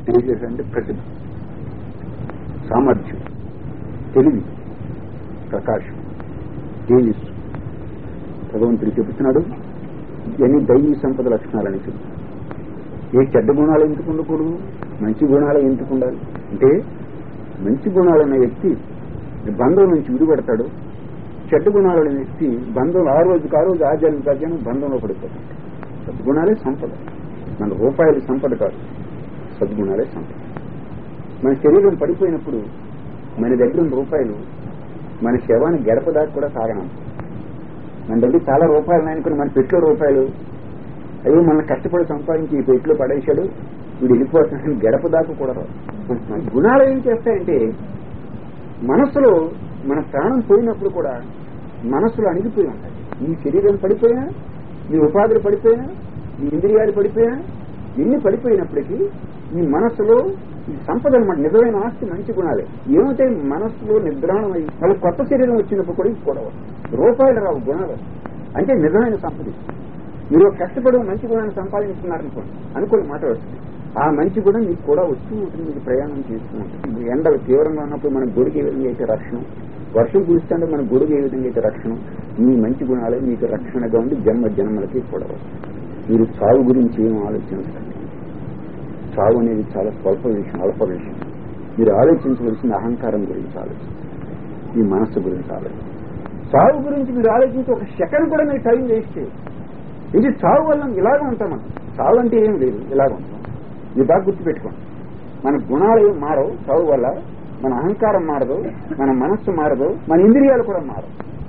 తేజస్ అంటే ప్రతిభ సామర్థ్యం తెలివి ప్రకాశం తేజస్సు భగవంతుడు చెబుతున్నాడు ఇవన్నీ దైవీ సంపద లక్షణాలని చెబుతున్నాడు ఏ చెడ్డ గుణాలు ఎందుకు ఉండకూడదు మంచి గుణాలు ఎందుకు ఉండాలి అంటే మంచి గుణాలున్న వ్యక్తి బంధం నుంచి విడిపడతాడు చెడ్డ గుణాలున్న వ్యక్తి బంధం ఆ రోజుకి ఆ రోజు ఆచార్యం ప్రజను బంధంలో పడిపోతాడు సద్గుణాలే సంపద మన రూపాయలు సంపద కాదు సద్గుణాలే సంపద మన శరీరం పడిపోయినప్పుడు మన దగ్గర ఉన్న రూపాయలు మన శవాన్ని గడప దాకా కూడా సాగనం మన దగ్గర చాలా రూపాయలు అనుకుని మన పెట్లో రూపాయలు అయ్యో మన కష్టపడి సంపాదించి ఈ పెట్లో పడేశాడు వీడు వెళ్ళిపోతున్నాడని గడప దాకా కూడా రావు మన గుణాలు ఏం చేస్తాయంటే మనస్సులో మన ప్రాణం పోయినప్పుడు కూడా మనస్సులో అణిగిపోయి ఉంటాయి నీ శరీరం పడిపోయినా నీ ఉపాధులు పడిపోయినా నీ ఇంద్రియాలు పడిపోయినా ఎన్ని పడిపోయినప్పటికీ నీ మనస్సులో ఈ సంపద అనమాట నిజమైన ఆస్తి మంచి గుణాలే ఏమిటంటే మనస్సులో నిద్రాణం అయ్యి మళ్ళీ కొత్త శరీరం వచ్చినప్పుడు కూడా ఇది కూడా రూపాయలు రావు గుణాలు అంటే నిజమైన సంపద మీరు కష్టపడి మంచి గుణాన్ని సంపాదించుకున్నారనుకోండి అనుకోని మాట వస్తుంది ఆ మంచి గుణం మీకు కూడా వస్తూ ఉంటుంది మీకు ప్రయాణం చేస్తూ ఉంటుంది ఎండలు తీవ్రంగా ఉన్నప్పుడు మన గొడుగు ఏ విధంగా అయితే రక్షణ వర్షం కురుస్తుంటే మన గొడుగు ఏ విధంగా అయితే రక్షణ మీ మంచి గుణాలే మీకు రక్షణగా ఉండి జన్మ జన్మలకి కూడా వస్తాయి మీరు చావు గురించి ఏం ఆలోచించండి చావు అనేది చాలా స్వల్ప విషయం అల్ప విషయం మీరు ఆలోచించవలసిన అహంకారం గురించి ఆలోచించండి మీ మనస్సు గురించి ఆలోచించండి చావు గురించి మీరు ఆలోచించి ఒక సెకండ్ కూడా మీరు టైం వేస్ట్ చేయదు ఇది చావు వల్ల ఇలాగ ఉంటాం మనం చావు అంటే ఏం లేదు ఇలాగ ఉంటాం ఇది బాగా గుర్తుపెట్టుకోండి మన గుణాలు ఏం మారవు చావు వల్ల మన అహంకారం మారదు మన మనస్సు మారదు మన ఇంద్రియాలు కూడా మారవు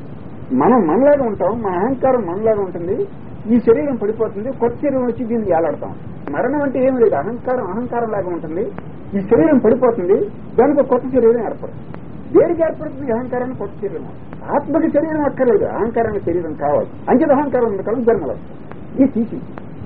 మనం మనలాగా ఉంటాం మన అహంకారం మనలాగా ఉంటుంది ఈ శరీరం పడిపోతుంది కొత్త శరీరం వచ్చి దీన్ని ఏలాడతాం మరణం అంటే ఏం లేదు అహంకారం అహంకారం లాగా ఉంటుంది ఈ శరీరం పడిపోతుంది దానికి ఒక కొత్త శరీరం ఏర్పడుతుంది దేనికి ఏర్పడుతుంది ఈ అహంకారాన్ని కొత్త శరీరం ఆత్మకి శరీరం అక్కర్లేదు అహంకారానికి శరీరం కావాలి అంచెత అహంకారం ఉంది కదా జన్మలు వస్తాయి. ఇది తీసి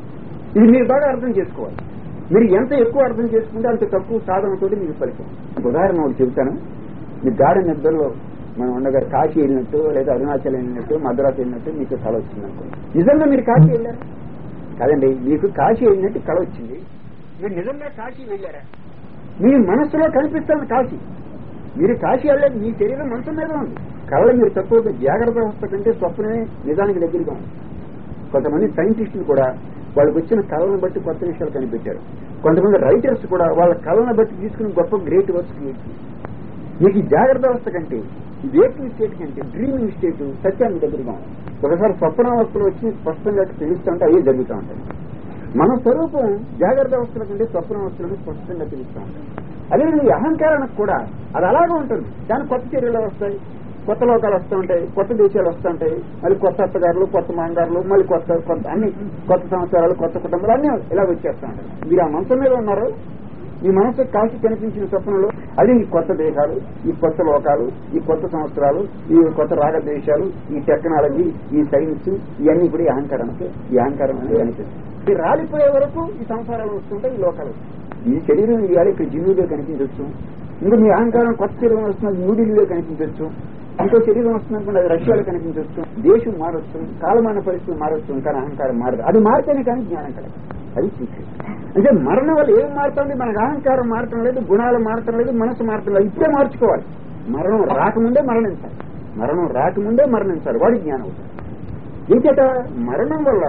ఇది మీరు బాగా అర్థం చేసుకోవాలి మీరు ఎంత ఎక్కువ అర్థం చేసుకుంటే అంత తక్కువ సాధనతో మీకు ఫలితం ఒక ఉదాహరణ ఒకటి చెబుతాను మీ గాఢ నిద్రలో మనం ఉండగా కాశీ వెళ్ళినట్టు లేదా అరుణాచల్ వెళ్ళినట్టు మద్రాసు వెళ్ళినట్టు మీకు కళ వచ్చింది అనుకోండి నిజంగా మీరు కాశీ వెళ్ళారా కాదండి మీకు కాశీ వెళ్ళినట్టు కళ వచ్చింది మీరు నిజంగా కాశీ వెళ్ళారా మీ మనస్సులో కనిపిస్తుంది కాశీ మీరు కాశీ వెళ్ళలేదు మీ శరీరం మనసు మీద ఉంది కళ్ళ మీరు తక్కువ జాగ్రత్త అవస్థ కంటే స్వప్నమే నిజానికి దగ్గరగా ఉంది కొంతమంది సైంటిస్టులు కూడా వాళ్ళకి వచ్చిన కళలను బట్టి కొత్త విషయాలు కనిపెట్టారు కొంతమంది రైటర్స్ కూడా వాళ్ళ కళలను బట్టి తీసుకుని గొప్ప గ్రేట్ వర్క్స్ క్రియేట్ చేశారు మీకు ఈ జాగ్రత్త అవస్థ కంటే ఈ వేకింగ్ స్టేట్ కంటే డ్రీమింగ్ స్టేట్ సత్యాన్ని దగ్గరగా ఉంది ఒకసారి స్వప్నావస్థలు వచ్చి స్పష్టంగా తెలుస్తుంటే అవి జరుగుతూ ఉంటాయి మన స్వరూపం జాగ్రత్త అవస్థల కంటే స్వప్నావస్థలను స్పష్టంగా తెలుస్తూ ఉంటాయి అదేవిధంగా ఈ అహంకారానికి కూడా అది అలాగే ఉంటుంది దాని కొత్త చర్యలు వస్తాయి కొత్త లోకాలు వస్తూ ఉంటాయి కొత్త దేశాలు వస్తూ ఉంటాయి మళ్ళీ కొత్త అత్తగారులు కొత్త మాంగారులు మళ్ళీ కొత్త కొత్త అన్ని కొత్త సంవత్సరాలు కొత్త కుటుంబాలు అన్ని ఇలా వచ్చేస్తూ ఉంటాయి మీరు ఆ మనసు మీద ఉన్నారు మీ మనసు కాశీ కనిపించిన స్వప్నంలో అది ఈ కొత్త దేశాలు ఈ కొత్త లోకాలు ఈ కొత్త సంవత్సరాలు ఈ కొత్త రాగద్వేషాలు ఈ టెక్నాలజీ ఈ సైన్స్ ఇవన్నీ కూడా ఈ అహంకారానికి ఈ అహంకారం అనేది కనిపిస్తుంది ఈ రాలిపోయే వరకు ఈ సంసారాలు వస్తుంటాయి ఈ లోకాలు ఈ శరీరం ఇవాళ ఇక్కడ జిల్లులో కనిపించవచ్చు ఇంకా మీ అహంకారం కొత్త శరీరం వస్తున్నది న్యూఢిల్లీలో కనిపించవచ్చు ఇంకో శరీరం వస్తుందనుకోండి అది రష్యాలో కనిపించవచ్చు దేశం మారొచ్చు కాలమాన పరిస్థితులు మారొచ్చు కానీ అహంకారం మారదు అది మారితేనే కానీ జ్ఞానం కలగదు అది సీక్రెట్ అంటే మరణం వల్ల ఏం మారుతుంది మనకు అహంకారం మారటం లేదు గుణాలు మారటం లేదు మనసు మారటం లేదు ఇప్పుడే మార్చుకోవాలి మరణం రాకముందే మరణించాలి మరణం రాకముందే మరణించాలి వాడి జ్ఞానం అవుతుంది ఇంకేట మరణం వల్ల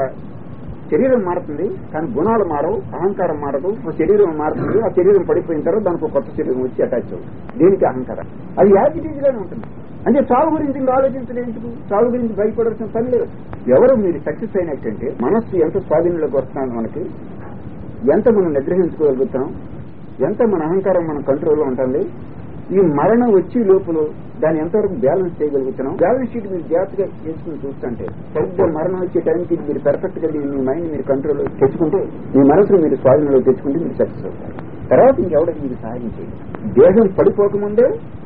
శరీరం మారుతుంది కానీ గుణాలు మారవు అహంకారం మారదు ఆ శరీరం మారుతుంది ఆ శరీరం పడిపోయిన తర్వాత దానికి ఒక కొత్త శరీరం వచ్చి అటాచ్ అవుతుంది దేనికి అహంకారం అది యాజిటీజ్ గానే ఉంటుంది అంటే చావు గురించి ఇంకా ఆలోచించడం ఎందుకు చావు గురించి భయపడాల్సిన పని లేదు ఎవరు మీరు సక్సెస్ అయినట్టంటే మనస్సు ఎంత స్వాధీనంలోకి వస్తున్నాను మనకి ఎంత మనం నిగ్రహించుకోగలుగుతాం ఎంత మన అహంకారం మన కంట్రోల్లో ఉంటుంది ఈ మరణం వచ్చి లోపల దాన్ని ఎంతవరకు బ్యాలెన్స్ చేయగలుగుతున్నాం బ్యాలెన్స్ షీట్ మీరు జాగ్రత్తగా చేసుకుని చూస్తుంటే సరిగ్గా మరణం వచ్చే టైంకి మీరు పెర్ఫెక్ట్ గా మీ మైండ్ మీరు కంట్రోల్లో తెచ్చుకుంటే మీ మనసును మీరు స్వాధీనంలో తెచ్చుకుంటే మీరు సక్సెస్ అవుతారు తర్వాత ఇంకెవరికి మీరు సహాయం చేయండి దేహం పడిపోకముందే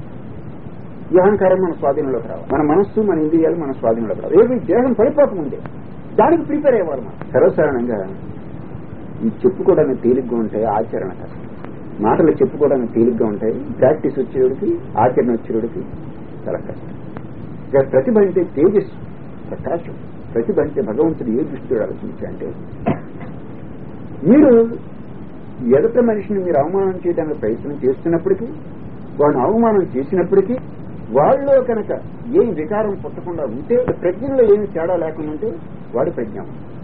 ఈ అహంకారం మన స్వాధీనంలోకి రావాలి మన మనస్సు మన ఇంద్రియాలు మన స్వాధీనంలోకి రావాలి ఏది దేహం పడిపోకముందే దానికి ప్రిపేర్ అయ్యేవారు మనం సర్వసాధారణంగా ఈ చెప్పుకోవడానికి తేలిగ్గా ఉంటాయి ఆచరణ కష్టం మాటలు చెప్పుకోవడానికి తేలిగ్గా ఉంటాయి ప్రాక్టీస్ వచ్చేవాడికి ఆచరణ వచ్చేవాడికి చాలా కష్టం ఇక ప్రతిభ అంటే తేజస్సు ప్రకాశం ప్రతిభ అంటే భగవంతుడు ఏ దృష్టితో ఆలోచించా అంటే మీరు ఎదుట మనిషిని మీరు అవమానం చేయడానికి ప్రయత్నం చేస్తున్నప్పటికీ వాడిని అవమానం చేసినప్పటికీ వాళ్ళలో కనుక ఏం వికారం పుట్టకుండా ఉంటే ప్రజ్ఞలో ఏమి తేడా లేకుండా ఉంటే వాడి ప్రజ్ఞ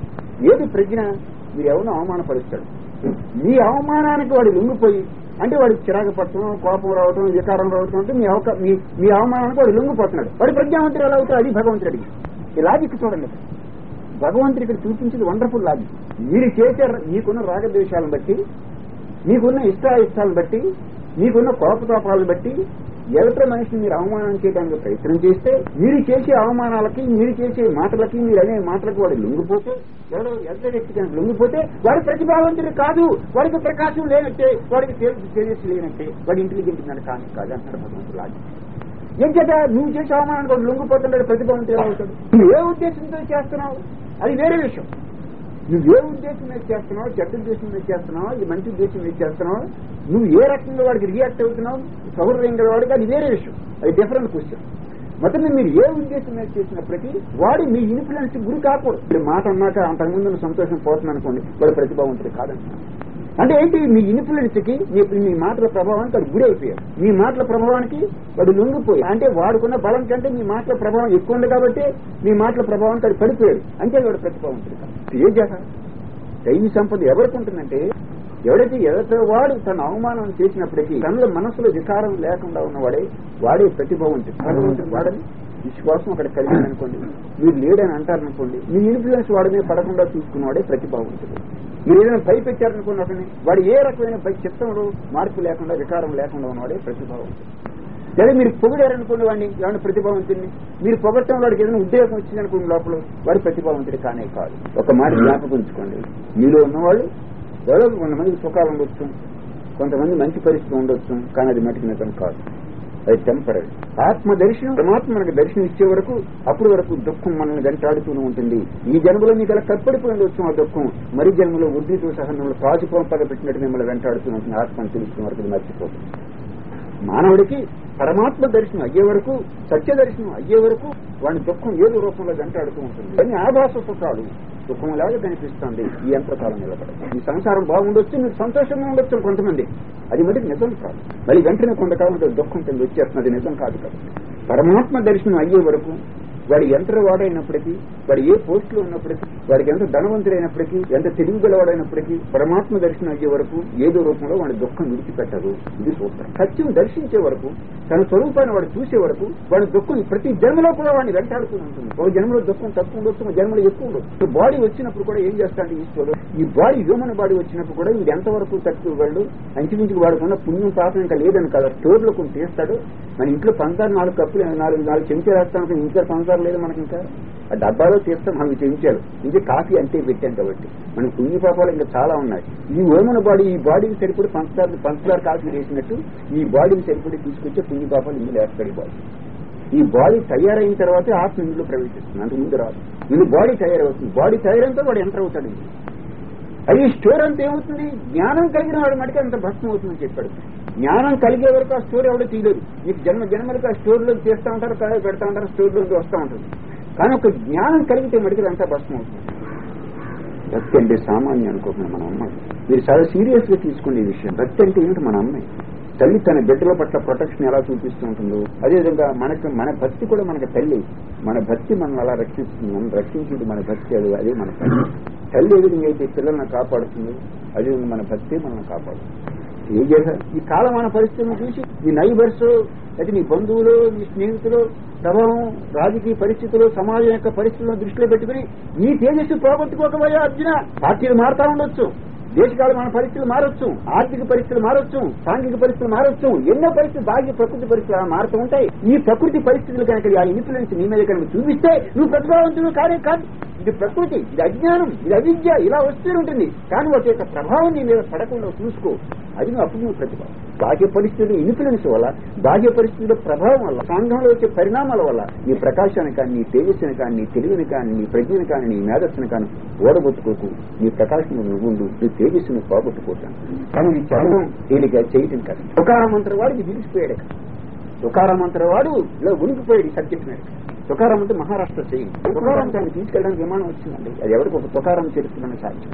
ఏది ప్రజ్ఞ మీరు ఎవరినో అవమానపరుస్తాడు మీ అవమానానికి వాడు లొంగిపోయి అంటే వాడికి చిరాకు పట్టడం కోపం రావడం వికారం రావడం అంటే మీ అవక మీ మీ అవమానానికి వాడు లొంగిపోతున్నాడు వాడు ప్రజ్ఞావంతుడు ఎలా అవుతాడు అది భగవంతుడికి ఈ లాజిక్ చూడండి భగవంతుడు ఇక్కడ చూపించింది వండర్ఫుల్ లాజిక్ మీరు చేసే మీకున్న రాగద్వేషాలను బట్టి మీకున్న ఇష్టాయిష్టాలను బట్టి మీకున్న కోపతాపాలను బట్టి ఎదుట మనిషిని మీరు అవమానం చేయడానికి ప్రయత్నం చేస్తే మీరు చేసే అవమానాలకి మీరు చేసే మాటలకి మీరు అనే మాటలకు వాడు లొంగిపోతే ఎవడో ఎదుట వ్యక్తి కనుక లొంగిపోతే వాడు ప్రతిభావంతుడు కాదు వాడికి ప్రకాశం లేనట్టే వాడికి తేజస్సు లేనట్టే వాడి ఇంటెలిజెంట్ కనుక కాదు కాదు అంటారు భగవంతుడు లాజిక్ ఏం చేత నువ్వు చేసే అవమానానికి వాడు లొంగిపోతున్నాడు ప్రతిభావంతుడు ఎలా అవుతాడు నువ్వు ఏ ఉద్దేశంతో చేస్తున్నావు అది వేరే విషయం నువ్వు ఏ ఉద్దేశం మీద చేస్తున్నావు చెడ్డ ఉద్దేశం మీద చేస్తున్నావు ఇది మంచి ఉద్దేశం మీద చేస్తున్నావు నువ్వు ఏ రకంగా వాడికి రియాక్ట్ అవుతున్నావు సౌహృదయంగా వాడికి అది వేరే విషయం అది డిఫరెంట్ క్వశ్చన్ మొత్తం మీద మీరు ఏ ఉద్దేశం మీద చేసినప్పటికీ వాడి మీ ఇన్ఫ్లుయెన్స్ గురి కాకూడదు మీరు మాట అన్నాక అంతకుముందు నువ్వు సంతోషం పోతుంది అనుకోండి వాడు ప్రతిభావంతుడు కాదంటున్నాను అంటే ఏంటి మీ ఇన్ఫ్లుయెన్స్ కి మీ మీ మాటల ప్రభావానికి వాడు గురి అయిపోయాడు మీ మాటల ప్రభావానికి వాడు లొంగిపోయి అంటే వాడుకున్న బలం కంటే మీ మాటల ప్రభావం ఎక్కువ ఉంది కాబట్టి మీ మాటల ప్రభావానికి వాడు పడిపోయాడు అంటే వాడు ప్రతిభావంతుడు కాదు ఏ చేత దైవ సంపద ఎవరికి ఉంటుందంటే ఎవడైతే ఎదట వాడు తన అవమానం చేసినప్పటికీ తనలో మనసులో వికారం లేకుండా ఉన్నవాడే వాడే ప్రతిభావంతుడు భగవంతుడు వాడని విశ్వాసం అక్కడ కలిగింది అనుకోండి మీరు లేడని అంటారనుకోండి మీ ఇన్ఫ్లుయెన్స్ వాడి మీద పడకుండా చూసుకున్నవాడే ప్రతిభావంతుడు మీరు ఏదైనా పై పెట్టారనుకోండి అతని వాడు ఏ రకమైన పై చిత్తంలో మార్పు లేకుండా వికారం లేకుండా ఉన్నవాడే ప్రతిభావంతుడు లేదా మీరు పొగిడారనుకోండి వాడిని ఏమైనా ప్రతిభావంతుడిని మీరు పొగట్టం వాడికి ఏదైనా ఉద్యోగం వచ్చిందనుకోండి లోపల వాడు ప్రతిభావంతుడు కానే కాదు ఒక మాట జ్ఞాపకం ఉంచుకోండి మీలో ఉన్నవాళ్ళు ఎవరో కొంతమందికి సుఖాలు ఉండొచ్చు కొంతమంది మంచి పరిస్థితి ఉండొచ్చు కానీ అది మటుకు నిజం కాదు అది టెంపరీ ఆత్మ దర్శనం పరమాత్మ మనకు దర్శనం ఇచ్చే వరకు అప్పుడు వరకు దుఃఖం మనల్ని వెంటాడుతూనే ఉంటుంది ఈ జన్మలో మీకు అలా కప్పడిపోయి ఉండొచ్చు ఆ దుఃఖం మరి జన్మలో వృద్ధితో సహా మిమ్మల్ని పాచిపోంపగా పెట్టినట్టు మిమ్మల్ని వెంటాడుతూ ఉంటుంది ఆత్మను తెలుసుకున్న వరకు అది మర్చిపోతుంది మానవుడికి పరమాత్మ దర్శనం అయ్యే వరకు సత్య దర్శనం అయ్యే వరకు వాడి దుఃఖం ఏదో రూపంలో వెంటాడుతూ ఉంటుంది కానీ ఆభాస సుఖాలు దుఃఖంలాగా కనిపిస్తుంది ఈ యంత్రకాలం నిలబడదు ఈ సంసారం బాగుండొచ్చు మీరు సంతోషంగా ఉండొచ్చు కొంతమంది అది మటుకు నిజం కాదు మళ్ళీ వెంటనే కొంతకాలం దుఃఖం కింద వచ్చేస్తుంది అది నిజం కాదు కదా పరమాత్మ దర్శనం అయ్యే వరకు వాడు ఎంత వాడైనప్పటికీ వాడు ఏ పోస్ట్ లో ఉన్నప్పటికీ వాడికి ఎంత ధనవంతుడైనప్పటికీ ఎంత తెలివి గలవాడైనప్పటికీ పరమాత్మ దర్శనం అయ్యే వరకు ఏదో రూపంలో వాడి దుఃఖం విడిచిపెట్టదు ఇది సూత్రం సత్యం దర్శించే వరకు తన స్వరూపాన్ని వాడు చూసే వరకు వాడి దుఃఖం ప్రతి జన్మలో కూడా వాడిని వెంటాడుతూ ఉంటుంది ఒక జన్మలో దుఃఖం తక్కువ ఉండొచ్చు ఒక జన్మలో ఎక్కువ ఉండొచ్చు బాడీ వచ్చినప్పుడు కూడా ఏం చేస్తాడు ఈశ్వరుడు ఈ బాడీ హ్యూమన్ బాడీ వచ్చినప్పుడు కూడా ఇది ఎంతవరకు తట్టుకోగలడు అంచుమించుకు వాడుకున్న పుణ్యం పాపం ఇంకా లేదని కదా స్టోర్ లో కొన్ని తీస్తాడు మన ఇంట్లో పంచారు నాలుగు కప్పులు నాలుగు నాలుగు చెంచాలు వేస్తాం ఇంకా పంచారు లేదు మనకి ఇంకా ఆ డబ్బాలో తీస్తాం మనకి చెంచాలు ఇది కాఫీ అంతే పెట్టాం కాబట్టి మనకి పుణ్య పాపాలు ఇంకా చాలా ఉన్నాయి ఈ ఓమన బాడీ ఈ బాడీకి సరిపడి పంచదార పంచదార కాఫీ వేసినట్టు ఈ బాడీకి సరిపడి తీసుకొచ్చే పుణ్య పాపాలు ఇందులో వేస్తాడు ఈ బాడీ ఈ బాడీ తయారైన తర్వాతే ఆత్మ ఇందులో ప్రవేశిస్తుంది అంత ముందు రాదు ఇది బాడీ తయారవుతుంది బాడీ తయారైన వాడు ఎంటర్ అవుతాడు ఇందులో. అది స్టోర్ అంతా ఏమవుతుంది జ్ఞానం కలిగిన వాడు మటుకు అంత భస్మం అవుతుందని చెప్పాడు జ్ఞానం కలిగే వరకు ఆ స్టోర్ ఎవడో తీయలేదు మీకు జన్మ జన్మలకు ఆ స్టోర్ లో చేస్తూ ఉంటారు కదా పెడతా ఉంటారు స్టోర్ లోకి వస్తూ ఉంటుంది కానీ ఒక జ్ఞానం కలిగితే మటుకు అంతా భస్మం అవుతుంది భక్తి అంటే సామాన్యం అనుకోకుండా మన అమ్మాయి మీరు చాలా సీరియస్ గా తీసుకోండి ఈ విషయం భక్తి అంటే ఏంటి మన అమ్మాయి తల్లి తన బిడ్డల పట్ల ప్రొటెక్షన్ ఎలా చూపిస్తూ ఉంటుందో అదేవిధంగా మనకి మన భక్తి కూడా మనకి తల్లి మన భక్తి మనం అలా రక్షిస్తుంది మనం రక్షించేది మన భక్తి అది అదే మన తల్లి తల్లి ఏ విధంగా అయితే పిల్లల్ని కాపాడుతుంది అదే మన భక్తి మనల్ని కాపాడుతుంది ఏం చేశారు ఈ కాలమాన పరిస్థితులను చూసి మీ నైబర్స్ అయితే నీ బంధువులు నీ స్నేహితులు ప్రభావం రాజకీయ పరిస్థితులు సమాజం యొక్క పరిస్థితులను దృష్టిలో పెట్టుకుని నీ తేజస్సు పోగొట్టుకోకపోయా అర్జున పార్టీలు మారుతా ఉండొచ్చు దేశకాల మన పరిస్థితులు మారొచ్చు ఆర్థిక పరిస్థితులు మారొచ్చు సాంఘిక పరిస్థితులు మారొచ్చు ఎన్నో పరిస్థితులు బాహ్య ప్రకృతి పరిస్థితులు అలా మారుతూ ఉంటాయి ఈ ప్రకృతి పరిస్థితులు కనుక ఆ ఇన్ఫ్లుయెన్స్ నీ మీద కనుక చూపిస్తే నువ్వు ప్రతిభావంతుడు కాదే కాదు ఇది ప్రకృతి ఇది అజ్ఞానం ఇది అవిద్య ఇలా వస్తూనే ఉంటుంది కానీ వాటి యొక్క ప్రభావం నీ మీద పడకుండా చూసుకో అది నువ్వు అప్పుడు నువ్వు ప్రతిభ బాహ్య పరిస్థితులు ఇన్ఫ్లుయెన్స్ వల్ల బాహ్య పరిస్థితుల ప్రభావం వల్ల సంఘంలో వచ్చే పరిణామాల వల్ల నీ ప్రకాశాన్ని కానీ నీ తేజస్సుని కానీ నీ తెలివిని కానీ నీ ప్రజ్ఞని కానీ నీ మేధస్సుని కానీ ఓడగొట్టుకోకు నీ ప్రకాశం నువ్వు ఉండు నీ తేజస్సును పోగొట్టుకోతాను కానీ ఈ చదవం తేలిక చేయటం కదా తుకారమంతర వాడికి విడిచిపోయాడు తుకారమంతర వాడు ఇలా ఉనికిపోయాడు ఈ సబ్జెక్ట్ మీద తుకారం అంటే మహారాష్ట్ర చేయి తుకారం దాన్ని తీసుకెళ్ళడానికి విమానం వచ్చిందండి అది ఎవరికి ఒక తుకారం చేరుతుందని సాధ్యం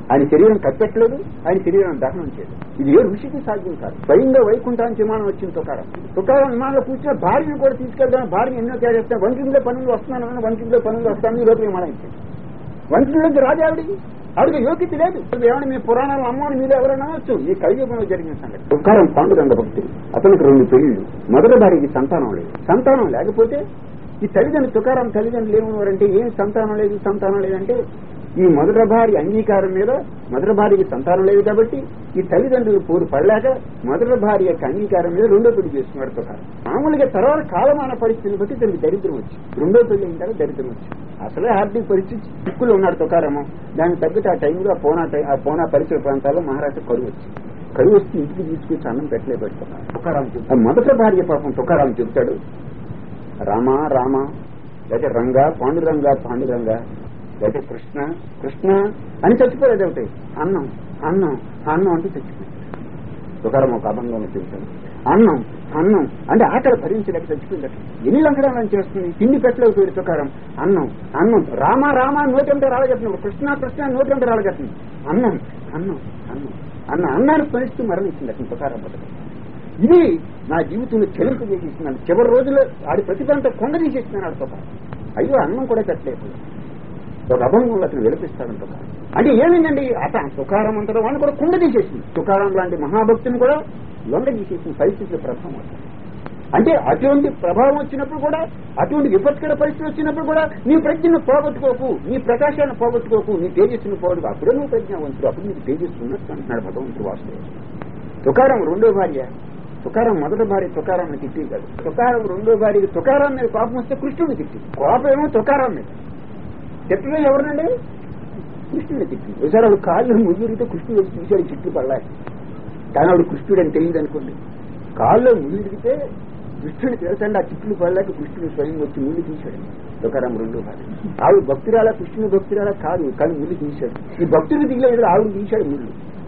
ఆయన శరీరం కట్టట్లేదు ఆయన శరీరం దహనం చేయలేదు ఇది ఏ ఋషికి సాధ్యం కాదు స్వయంగా వైకుంఠానికి విమానం వచ్చింది తుకారం తుకారం విమానంలో కూర్చున్న భార్యను కూడా తీసుకెళ్తాను భార్య ఎన్నో చేస్తాను వంటింట్లో పనులు వస్తున్నాను వంటింట్లో పనులు వస్తాను ఈ లోపల విమానం ఇచ్చింది వంటిలోకి రాదు ఆవిడ ఆవిడ యోగ్యత లేదు ఏమైనా మీ పురాణాలు అమ్మని మీరు ఎవరైనా వచ్చు ఈ కలియుగంలో జరిగిన సంగతి తుకారం పాండురంగ భక్తుడు అతనికి రెండు పెళ్లిళ్ళు మొదటి భార్యకి సంతానం లేదు సంతానం లేకపోతే ఈ తల్లిదండ్రులు తుకారం తల్లిదండ్రులు ఏమన్నారంటే ఏం సంతానం లేదు సంతానం లేదంటే ఈ మొదటి భార్య అంగీకారం మీద మొదటి భార్యకి సంతానం లేదు కాబట్టి ఈ తల్లిదండ్రులు పోరు పడలేక మొదటి భార్య యొక్క అంగీకారం మీద రెండో పెళ్లి చేసుకున్నాడు తుకారం మామూలుగా తర్వాత కాలమాన పరిస్థితిని బట్టి తనకి దరిద్రం వచ్చి రెండో పెళ్లి అయిన తర్వాత దరిద్రం వచ్చి అసలే ఆర్థిక పరిస్థితి చిక్కులు ఉన్నాడు తుకారము దానికి తగ్గట్టు ఆ టైంలో ఆ పోనా టై- ఆ పోనా పరిసర ప్రాంతాల్లో మహారాష్ట్ర కరువు వచ్చింది కరువు వస్తే ఇంటికి తీసుకొచ్చి అన్నం పెట్టలే పెడుతున్నారు తుకారాం చెప్తాడు. ఆ మొదటి భార్య పాపం తుకారాం చెప్తాడు రామ రామ లేకపోతే రంగ పాండురంగ పాండురంగ లేకపోతే కృష్ణ కృష్ణ అని చచ్చిపోలేదు ఒకటి అన్నం అన్నం అన్నం అంటే చచ్చిపోయింది తుకారం ఒక అభంగంలో చెబుతాడు అన్నం అన్నం అంటే ఆకలి భరించలేక చచ్చిపోయిందట ఎన్ని లంకడాలను చేస్తుంది తిండి పెట్టలేకపోయాడు తుకారం అన్నం అన్నం రామ రామ నోటంటే రాలగట్టినప్పుడు కృష్ణ కృష్ణ నోటంటే రాలగట్టింది అన్నం అన్నం అన్నం అన్న అన్నాన్ని స్మరిస్తూ మరణించింది అతను తుకారం బతుకు ఇది నా జీవితంలో చెలుపు చేసేస్తున్నాను చివరి రోజుల్లో ఆడి ప్రతిభ అంతా కొండ తీసేస్తున్నాడు తుకారం అయ్యో అన్నం కూడా పెట్టలేకపోయాడు ఒక అభంగంలో అతను విలపిస్తాడు తుకారం అంటే ఏమైందండి అతను తుకారం అంతటా వాడిని కూడా కుండ తీసేసింది తుకారం లాంటి మహాభక్తుని కూడా లొంగ తీసేసిన పరిస్థితుల ప్రభావం అవుతుంది అంటే అటువంటి ప్రభావం వచ్చినప్పుడు కూడా అటువంటి విపత్కర పరిస్థితి వచ్చినప్పుడు కూడా నీ ప్రజ్ఞను పోగొట్టుకోకు నీ ప్రకాశాన్ని పోగొట్టుకోకు నీ తేజస్సును పోగొట్టుకో అప్పుడే నువ్వు ప్రజ్ఞావంతుడు అప్పుడు నీకు తేజస్సు ఉన్నట్టు అంటున్నాడు భగవంతుడు వాసుదేవుడు తుకారం రెండో భార్య తుకారం మొదటి భార్య తుకారాన్ని తిట్టి కాదు తుకారం రెండో భార్య తుకారం మీద కోపం వస్తే కృష్ణుడిని తిట్టి కోపం ఏమో తుకారం మీద తిట్టడం ఎవరినండి కృష్ణుడిని తిట్టి ఒకసారి ఆవిడ కాళ్ళు ముదిరితే కృష్ణుడు వచ్చి తీశాడు చిట్లు పడలేదు కానీ ఆవిడ కృష్ణుడు అని తెలియదు అనుకోండి కాళ్ళు ముదిరిగితే కృష్ణుడు తెలుసండి ఆ చిట్లు పడలేక కృష్ణుడు స్వయం వచ్చి ముళ్ళు తీశాడు తుకారం రెండో భార్య ఆవిడ భక్తురాల కృష్ణుని భక్తురాల కాదు కానీ ముళ్ళు తీశాడు ఈ భక్తుడిని దిగలేదు ఆవిడ తీశాడు ముళ్ళు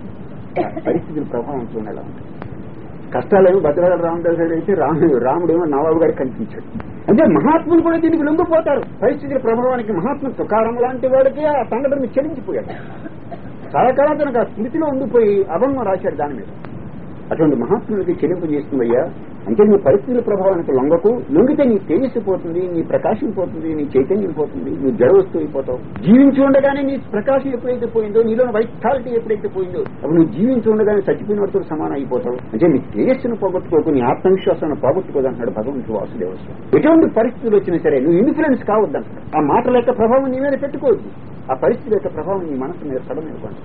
పరిస్థితుల ప్రభావం చూడండి ఎలా ఉంటుంది కష్టాలేమో భద్రకాళ రామదాస్ గారు అయితే రాముడు రాముడేమో నవాబు గారికి కనిపించాడు అంటే మహాత్ములు కూడా దీనికి లొంగిపోతారు పరిస్థితుల ప్రభావానికి మహాత్మ తుకారం లాంటి వాడికి ఆ సంఘటన చెల్లించిపోయాడు చాలా కాలం తనకు ఆ స్మృతిలో ఉండిపోయి అభంగం రాశాడు దాని మీద అటువంటి మహాత్ములకి చెల్లింపు చేస్తుందయ్యా అంటే నీ పరిస్థితుల ప్రభావానికి లొంగకు లొంగితే నీ తేజస్సు పోతుంది నీ ప్రకాశం పోతుంది నీ చైతన్యం పోతుంది నువ్వు జడ వస్తువు అయిపోతావు జీవించి ఉండగానే నీ ప్రకాశం ఎప్పుడైతే పోయిందో నీలో వైటాలిటీ ఎప్పుడైతే పోయిందో అప్పుడు నువ్వు జీవించి ఉండగానే చచ్చిపోయిన వాడితో సమానం అయిపోతావు అంటే నీ తేజస్సును పోగొట్టుకోకు నీ ఆత్మవిశ్వాసాన్ని పోగొట్టుకోదంటున్నాడు భగవంతుడు వాసుదేవస్వామి ఎటువంటి పరిస్థితులు వచ్చినా సరే నువ్వు ఇన్ఫ్లుయెన్స్ కావద్దంటాడు ఆ మాటల యొక్క ప్రభావం నీ మీద పెట్టుకోవద్దు ఆ పరిస్థితి యొక్క ప్రభావం నీ మనసు మీద సడనివ్వకండి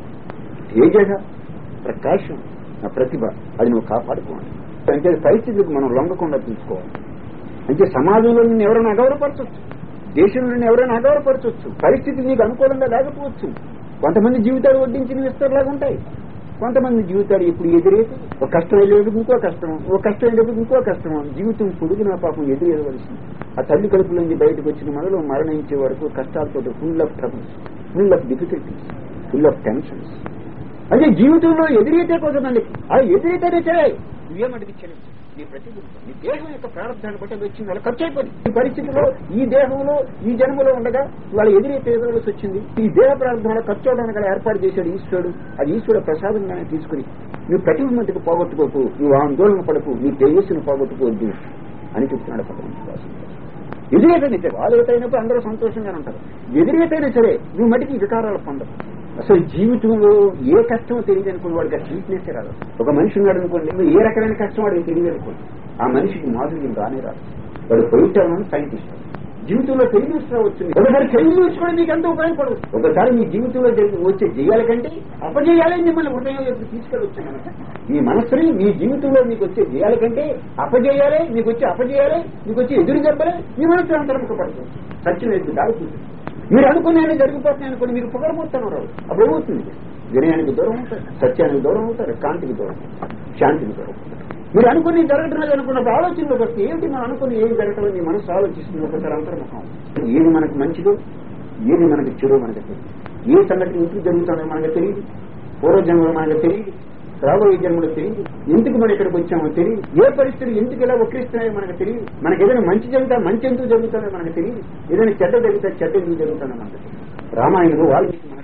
తేజ ప్రకాశం నా ప్రతిభ అది నువ్వు కాపాడుకోవాలి అంటే పరిస్థితులకు మనం లొంగకుండా తీసుకోవాలి అంటే సమాజంలో నిన్ను ఎవరైనా అగౌరవపరచవచ్చు దేశంలో నిన్ను ఎవరైనా అగౌరవపరచవచ్చు పరిస్థితి నీకు అనుకూలంగా లేకపోవచ్చు కొంతమంది జీవితాలు వడ్డించిన విస్తరలాగా ఉంటాయి కొంతమంది జీవితాలు ఇప్పుడు ఎదురేసి ఒక కష్టం వెళ్ళేటప్పుడు ఇంకో కష్టం ఒక కష్టం వెళ్ళేటప్పుడు ఇంకో కష్టం జీవితం పొడుగున పాపం ఎదురేయవలసింది ఆ తల్లి కడుపు నుంచి బయటకు వచ్చిన మొదలు మరణించే వరకు కష్టాలతో full of troubles full of difficulties full of tensions అంటే జీవితంలో ఎదురైతే కొంతమంది ఆ ఎదురైతేనే సరే నువ్వేమంటే చెల్లించు నీ ప్రతిబింబం నీ దేహం యొక్క ప్రారంభాన్ని బట్టి అది వచ్చింది వాళ్ళ ఖర్చు అయిపోయింది ఈ పరిస్థితిలో ఈ దేహంలో ఈ జన్మలో ఉండగా వాళ్ళ ఎదురైతే ఎదురవలసి వచ్చింది ఈ దేహ ప్రారంభంలో ఖర్చు అవడానికి గల ఏర్పాటు చేశాడు ఈశ్వరుడు అది ఈశ్వరుడు ప్రసాదంగానే తీసుకుని నువ్వు ప్రతిబింబంతకు పోగొట్టుకోకు నువ్వు ఆందోళన పడకు నీ తేజస్సును పోగొట్టుకోవద్దు అని చెప్తున్నాడు భగవంతుడు ఎదురైతేనే సరే వాళ్ళు ఎదురైనప్పుడు అందరూ సంతోషంగానే ఉంటారు ఎదురైతేనే సరే నువ్వు మటుకి వికారాలు పొందవు అసలు జీవితంలో ఏ కష్టమో తెలియదు అనుకోండి వాడికి ఆ స్వీట్నెస్ రాదు ఒక మనిషి ఉన్నాడు అనుకోండి నువ్వు ఏ రకమైన కష్టం వాడికి తెలియదు అనుకోండి ఆ మనిషికి మాధుర్యం రానే రాదు వాడు పొయిటామని సైంటిస్ట్ జీవితంలో ఫెయిల్యూర్స్ రావచ్చు ఒకసారి ఫెయిల్యూర్స్ కూడా నీకు ఎంత ఉపయోగపడదు ఒకసారి మీ జీవితంలో జరిగి వచ్చే జయాల కంటే అపజయాలే మిమ్మల్ని హృదయంలోకి తీసుకెళ్ళొచ్చు కనుక మీ మనస్సుని మీ జీవితంలో మీకు వచ్చే జయాల కంటే అపజయాలే మీకు వచ్చే అపజయాలే మీకు వచ్చే ఎదురు దెబ్బలే మీ మనసు అంతరంపడుతుంది సత్యం ఎదురు దాడుతుంది మీరు అనుకునే జరిగిపోతున్నాయి అనుకోండి మీరు పొగరపోతున్నారు అప్పుడు ఏమవుతుంది వినయానికి దూరం అవుతారు సత్యానికి దూరం అవుతారు కాంతికి దూరం అవుతారు శాంతికి దూరం అవుతారు మీరు అనుకుని జరగటం లేదు అనుకున్నప్పుడు ఆలోచనలో వస్తే ఏంటి మనం అనుకుని ఏం జరగటం లేదు, మీ మనసు ఆలోచిస్తుంది ఒకసారి అంతర్ముఖం ఏది మనకు మంచిదో ఏది మనకి చెడు మనకు తెలియదు ఏ సంఘటన ఇంటికి జరుగుతుందో మనకు తెలియదు పూర్వజన్మలో మనకు తెలియదు రాబోయే జన్మలో తెలియదు ఎందుకు మనం ఇక్కడికి వచ్చామో తెలియదు ఏ పరిస్థితులు ఎందుకు ఎలా వక్రిస్తున్నాయో మనకు తెలియదు మనకి ఏదైనా మంచి జరుగుతా మంచి ఎందుకు జరుగుతుందో మనకు తెలియదు ఏదైనా చెడ్డ జరిగితే చెడ్డ ఎందుకు జరుగుతుందో మనకు తెలియదు రామాయణంలో వాల్మీకి మహర్షి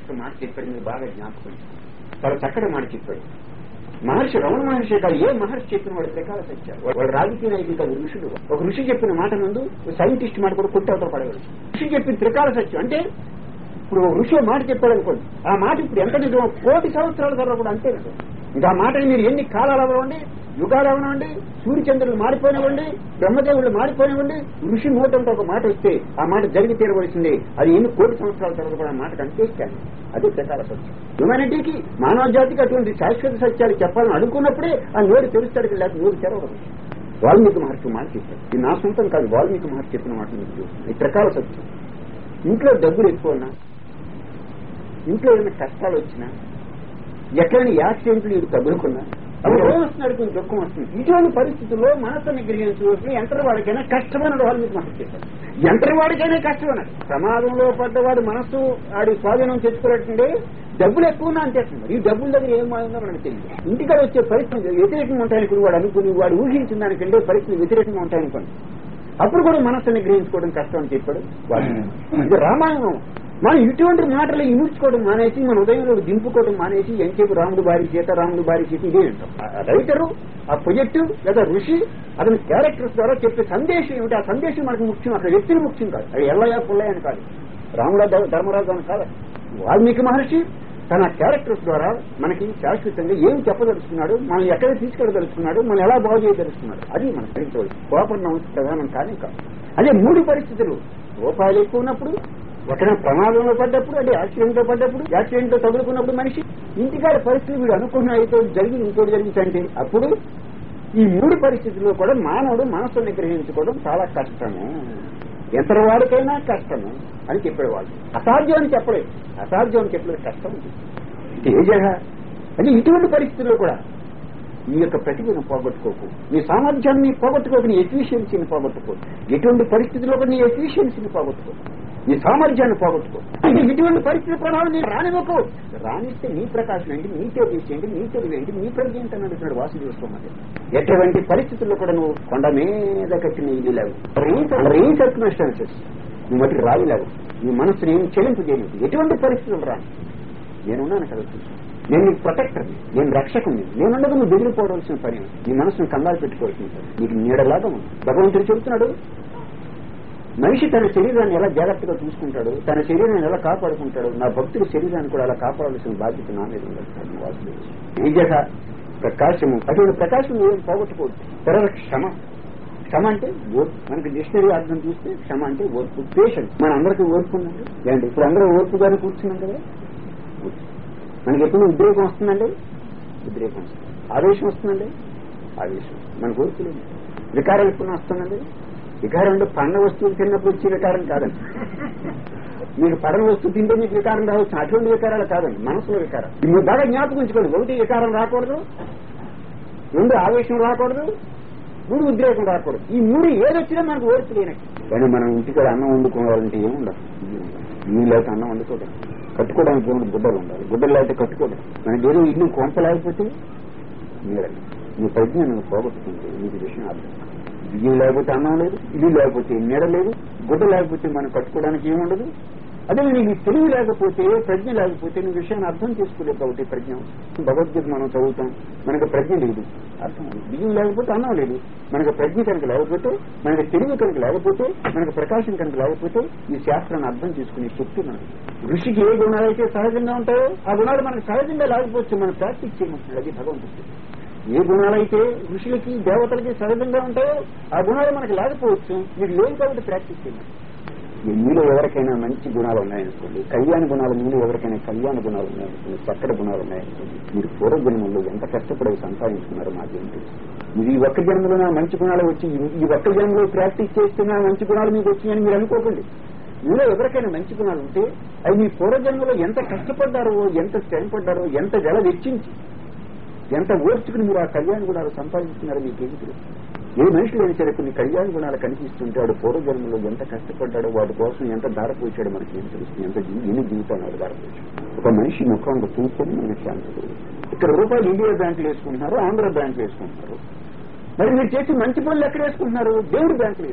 మహర్షి మాట చెప్పాడు మీరు బాగా జ్ఞాపకం చాలా చక్కటి మాట చెప్పాడు మహర్షి రమణ మహర్షి కాదు ఏ మహర్షి చెప్పిన వాడు త్రికాల సత్యాలు వాడు రాజకీయ నాయకులు కాదు ఋషుడు ఒక ఋషి చెప్పిన మాట ముందు సైంటిస్ట్ మాట కూడా కొట్టవతల పడేవాడు ఋషి చెప్పిన త్రికాల సత్యం అంటే ఇప్పుడు ఒక ఋషి మాట చెప్పాడు అనుకోండి ఆ మాట ఇప్పుడు ఎంత నిజమో కోటి సంవత్సరాల తర్వాత కూడా అంతే నిజం ఇంకా ఆ మాటని మీరు ఎన్ని కాలాలు అవనివ్వండి యుగాలు అవనివ్వండి సూర్యచంద్రులు మారిపోనివ్వండి బ్రహ్మదేవులు మారిపోనివ్వండి ఋషి నోటంతో ఒక మాట వస్తే ఆ మాట జరిగి తీరవలసింది అది ఎన్ని కోటి సంవత్సరాల తర్వాత కూడా ఆ మాటకు అంతేస్తాను అది ప్రకార సత్యం హ్యుమానిటీకి మానవ జాతికి అటువంటి శాశ్వత సత్యాలు చెప్పాలని అనుకున్నప్పుడే ఆ నోరు తెరుస్తాడు లేకపోతే నోరు తెరవదు వాల్మీకి మహర్షి మాట చెప్పాడు ఇది నా సొంతం కాదు వాల్మీకి మహర్షి చెప్పిన మాట మీకు చూస్తుంది ఈ ప్రకార సత్యం ఇంట్లో డబ్బులు ఎక్కువన్నా ఇంట్లో ఏమైనా కష్టాలు వచ్చినా ఎక్కడైనా యాక్సిడెంట్లు ఇది తగులుకున్నా అప్పుడు ఏం వస్తున్నాడు కొంచెం దుఃఖం వస్తుంది ఇటువంటి పరిస్థితుల్లో మనసుని గ్రహించవలసిన ఎంతటి వాడికైనా కష్టమైన వాళ్ళు మీకు మనసు చేశారు ఎంతటి వాడికైనా కష్టమన్నది ప్రమాదంలో పడ్డవాడు మనస్సు ఆడి స్వాధీనం తెచ్చుకున్నట్టుండే డబ్బులు ఎక్కువ ఉన్నా అంటేస్తుంది ఈ డబ్బుల దగ్గర ఏం మారిందో మనకు తెలియదు ఇంటికాడ వచ్చే పరిస్థితి వ్యతిరేకంగా ఉంటాయనుకుని వాడు అనుకుని వాడు ఊహించిన దానికంటే పరిస్థితి వ్యతిరేకంగా ఉంటాయనుకోండి అప్పుడు కూడా మనస్సుని గ్రహించుకోవడం కష్టం అని చెప్పాడు వాడు ఇది రామాయణం మనం ఇటువంటి మాటలు ఇముడ్చుకోవడం మానేసి మన ఉదయంలో దింపుకోవడం మానేసి ఎంచేపు రాముడు బారి చేత రాముడు బారి చేత ఇదే అంటాం ఆ రైటరు ఆ ప్రొజెక్టు లేదా ఋషి అతని క్యారెక్టర్స్ ద్వారా చెప్పే సందేశం ఏమిటి ఆ సందేశం మనకు ముఖ్యం అక్కడ వ్యక్తులు ముఖ్యం కాదు అది ఎల్లయ్య పుల్లయ్య అని కాదు రాముడ ధర్మరాజు అని కాదు వాల్మీకి మహర్షి తన క్యారెక్టర్స్ ద్వారా మనకి శాశ్వతంగా ఏం చెప్పదలుచుకున్నాడు మనం ఎక్కడ తీసుకెళ్ళదలుచుకున్నాడు మనం ఎలా బాగు చేయదలుచుకున్నాడు అది మనకు గ్రహించవచ్చు కోపం ప్రధానం కానీ కాదు అదే మూడు పరిస్థితులు రూపాయలు ఎక్కువ ఉన్నప్పుడు ఎక్కడ ప్రమాదంలో పడ్డప్పుడు అంటే యాక్సిడెంట్ లో పడ్డప్పుడు యాక్సిడెంట్ లో తగులుకున్నప్పుడు మనిషి ఇంటికాడ పరిస్థితి వీడు అనుకున్న అయితే జరిగి ఇంకోటి జరిగిందంటే అప్పుడు ఈ మూడు పరిస్థితుల్లో కూడా మానవుడు మనస్సుని గ్రహించుకోవడం చాలా కష్టము ఎంతటి వాడికైనా కష్టము అని చెప్పేవాళ్ళు అసాధ్యం అని చెప్పలేదు అసాధ్యం అని చెప్పలేదు కష్టం అని చెప్పాడు. తేజ అంటే ఇటువంటి పరిస్థితుల్లో కూడా నీ యొక్క ప్రతిభను పోగొట్టుకోకు నీ సామర్థ్యాన్ని పోగొట్టుకోకు నీ ఎఫిషియన్సీని పోగొట్టుకో ఎటువంటి పరిస్థితుల్లో కూడా నీ ఎఫిషియన్సీని పోగొట్టుకో నీ సామర్థ్యాన్ని పోగొట్టుకో అంటే ఇటువంటి పరిస్థితి ప్రభావం నీ రానివ్వకు రానిస్తే నీ ప్రకాశం ఏంటి నీ తేజస్సు ఏంటి నీ తెలివి ఏంటి నీ ప్రజ్ఞ ఏంటి అని అడుగుతున్నాడు వాసుదేవ స్వామి ఎటువంటి పరిస్థితుల్లో కూడా నువ్వు కొండ మీద కట్టిన ఇల్లు లేవు రీ సర్కమ్స్టాన్సెస్ నువ్వు మట్టి రావి లేవు నీ మనసుని ఏం చెల్లింపు చేయలేదు ఎటువంటి పరిస్థితులు రాను నేనున్నాను కదా చూసి నేను నీకు ప్రొటెక్టర్ నేను రక్షకుని నేనుండగా నువ్వు బెదిరిపోవలసిన పని నీ మనసును కంగారు పెట్టుకోవాల్సిన పని నీకు నీడలాగా ఉంది భగవంతుడు చెబుతున్నాడు మనిషి తన శరీరాన్ని ఎలా జాగ్రత్తగా చూసుకుంటాడు తన శరీరాన్ని ఎలా కాపాడుకుంటాడు నా భక్తుడి శరీరాన్ని కూడా అలా కాపాడాల్సిన బాధ్యత నా మీద ఉండదు వాసుదేవుడు. తేజః ప్రకాశము అటువంటి ప్రకాశం ఏం పోగొట్టుకోవద్దు తర్వాత క్షమ క్షమ అంటే ఓర్పు మనకి డిక్షనరీ అర్థం చూస్తే క్షమ అంటే ఓర్పు పేషెంట్ మన అందరికీ ఓర్పు ఉందండి ఏంటి ఇప్పుడు అందరూ ఓర్పుగానే కూర్చున్నాం కదా ఓర్పు. మనకి ఎప్పుడు ఉద్రేకం వస్తుందండి ఉద్రేకం వస్తుంది ఆవేశం వస్తుందండి ఆవేశం మనకు ఓర్పు లేదు వికారం ఎప్పుడు వస్తుందండి వికారం అంటే పండ్ల వస్తువులు తిన్నప్పుడు వచ్చే వికారం కాదండి మీకు పడని వస్తువు తింటే మీకు వికారం రావచ్చు అటువంటి వికారాలు కాదండి మనసులో వికారం మీరు బాగా జ్ఞాపకం ఉంచుకోండి ఒకటి వికారం రాకూడదు రెండు ఆవేశం రాకూడదు మూడు ఉద్రేకం రాకూడదు ఈ మూడు ఏదొచ్చినా మనకు ఓర్పు లేనట్టు కానీ మనం ఇంటికాడ అన్నం వండుకోవాలంటే ఏముండదు నీళ్ళు లేకపోతే అన్నం వండుకోవడం కట్టుకోవడానికి ఏముండదు గుడ్డలు ఉండాలి గుడ్డలు లేకపోతే కట్టుకోవడం మనకి ఏదో ఇల్లు కొంప లేకపోతే నీడని నీ ప్రజ్ఞ నువ్వు పోగొట్టుకుంటే నీకు విషయం అర్థం కాదు. బియ్యం లేకపోతే అన్నం లేదు ఇల్లు లేకపోతే నీడ లేదు గుడ్డ లేకపోతే మనం కట్టుకోవడానికి ఏముండదు అదే నీకు తెలివి లేకపోతే ప్రజ్ఞ లేకపోతే నువ్వు విషయాన్ని అర్థం చేసుకోలేవు కాబట్టి ప్రజ్ఞ భగవద్గీత మనం చదువుతాం మనకు ప్రజ్ఞ లేదు అర్థం లేదు. బియ్యం లేకపోతే అన్నం లేదు మనకు ప్రజ్ఞ కనుక లేకపోతే మనకు తెలివి కనుక లేకపోతే మనకు ప్రకాశం కనుక లేకపోతే ఈ శాస్త్రాన్ని అర్థం చేసుకునే శక్తి మనకు ఋషికి ఏ గుణాలు అయితే సహజంగా ఉంటాయో ఆ గుణాలు మనకు సహజంగా లేకపోతే మనం ప్రాక్టీస్ చేయమంటున్నాడు అది భగవంతుడు ఏ గుణాలైతే ఋషులకి దేవతలకి సహజంగా ఉంటాయో ఆ గుణాలు మనకు లేకపోవచ్చు మీరు లేవు కాబట్టి ప్రాక్టీస్ చేయండి మీ మీలో ఎవరికైనా మంచి గుణాలు ఉన్నాయనుకోండి కళ్యాణ గుణాలు మీలో ఎవరికైనా కళ్యాణ గుణాలు ఉన్నాయనుకోండి చక్కటి గుణాలు ఉన్నాయనుకోండి మీరు పూర్వ జన్మల్లో ఎంత కష్టపడి సంపాదించుకున్నారో మాకేం తెలుసు మీరు ఈ ఒక్క జన్మలో నా మంచి గుణాలు వచ్చి ఈ- ఈ ఒక్క జన్మలో ప్రాక్టీస్ చేస్తున్న మంచి గుణాలు మీకు వచ్చినాయని మీరు అనుకోకండి మీలో ఎవరికైనా మంచి గుణాలు ఉంటే అవి మీ పూర్వజన్మలో ఎంత కష్టపడ్డారో ఎంత శ్రమపడ్డారో ఎంత వెల వెచ్చించి ఎంత ఓర్చుకుని మీరు ఆ కళ్యాణ గుణాలు సంపాదించుకున్నారో మీకేమి తెలుసు ఏ మనిషి లేని సరే కొన్ని కళ్యాణ గుణాలు కనిపిస్తుంటే వాడు పూర్వజన్మలో ఎంత కష్టపడ్డాడో వాడి కోసం ఎంత దారపోచాడో మనకి ఏం తెలుస్తుంది ఎంత జీ- ఎన్ని జీవితాలు వాడు దారపోచాడు ఒక మనిషి ముఖంలో చూసుకొని మనకి శాంతి కలుగుతుంది. ఇక్కడ రూపాయలు ఇండియా బ్యాంకులు వేసుకుంటున్నారు ఆంధ్ర బ్యాంకులు వేసుకుంటున్నారు మరి మీరు చేసి మంచి పనులు ఎక్కడ వేసుకుంటున్నారు దేవుడి బ్యాంకులు వేసుకుంటున్నారు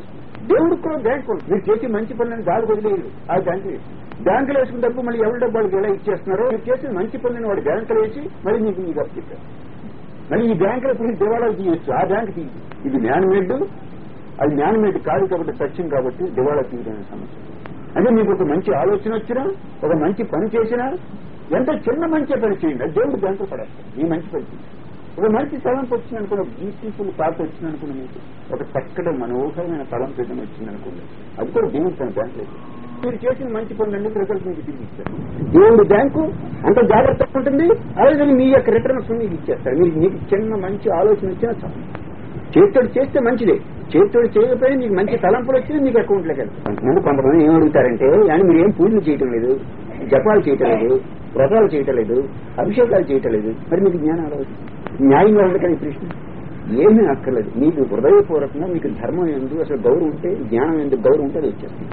దేవుడికి కూడా బ్యాంక్ ఉంది మీరు చేసి మంచి పనులను గాలి వదిలేదు ఆ బ్యాంకు వేసి బ్యాంకులో వేసుకున్న డబ్బు మళ్ళీ ఎవరి డబ్బు వాళ్ళకి ఎలా ఇచ్చేస్తున్నారో మీరు చేసిన మంచి పనులను వాడు బ్యాంకులో వేసి మళ్ళీ మీకు మీకు అప్పచెప్పారు మళ్ళీ ఈ బ్యాంకులో తిరిగి దివాళాలు తీయొచ్చు ఆ బ్యాంక్ తీయదు ఇది జ్ఞానమేడ్ అది జ్ఞానమేడ్ కాదు కాబట్టి సత్యం కాబట్టి దివాళా తీయడమే సమస్య అంటే మీకు ఒక మంచి ఆలోచన వచ్చినా ఒక మంచి పని చేసినా ఎంత చిన్న మంచి పని చేయండి అది దేవుడు బ్యాంకు పడేస్తారు ఈ మంచి పని చేయండి ఒక మంచి తలంపు వచ్చింది అనుకున్న బ్యూటిఫుల్ థాట్ వచ్చింది అనుకున్న మీకు ఒక చక్కటి మనోహరమైన తలంపు ఏదైనా వచ్చింది అనుకోండి అది కూడా దేవుడు తన బ్యాంకులో మీరు చేసిన మంచి పనులన్నీ రిజల్ట్ మీకు తిరిగి ఇస్తారు దేవుడి బ్యాంకు అంత జాగ్రత్తగా ఉంటుంది అలాగే మీ యొక్క రిటర్న్స్ మీకు ఇచ్చేస్తారు మీరు మీకు చిన్న మంచి ఆలోచన వచ్చినా చాలు చేతుడు చేస్తే మంచిదే చేతుడు చేయకపోయినా మీకు మంచి తలంపులు వచ్చినా మీకు అకౌంట్లోకి వెళ్తారు కొంతమంది కొంతమంది ఏం అడుగుతారంటే అని మీరు ఏం పూజలు చేయటం లేదు జపాలు చేయటం లేదు వ్రతాలు చేయటం లేదు అభిషేకాలు చేయటం లేదు మరి మీకు జ్ఞానం అడగదు న్యాయంగా ఉండకని ప్రశ్న ఏమీ అక్కర్లేదు మీకు హృదయపూర్వకంగా మీకు ధర్మం ఎందుకు అసలు గౌరవం ఉంటే జ్ఞానం ఎందుకు గౌరవం ఉంటే అది వచ్చేస్తుంది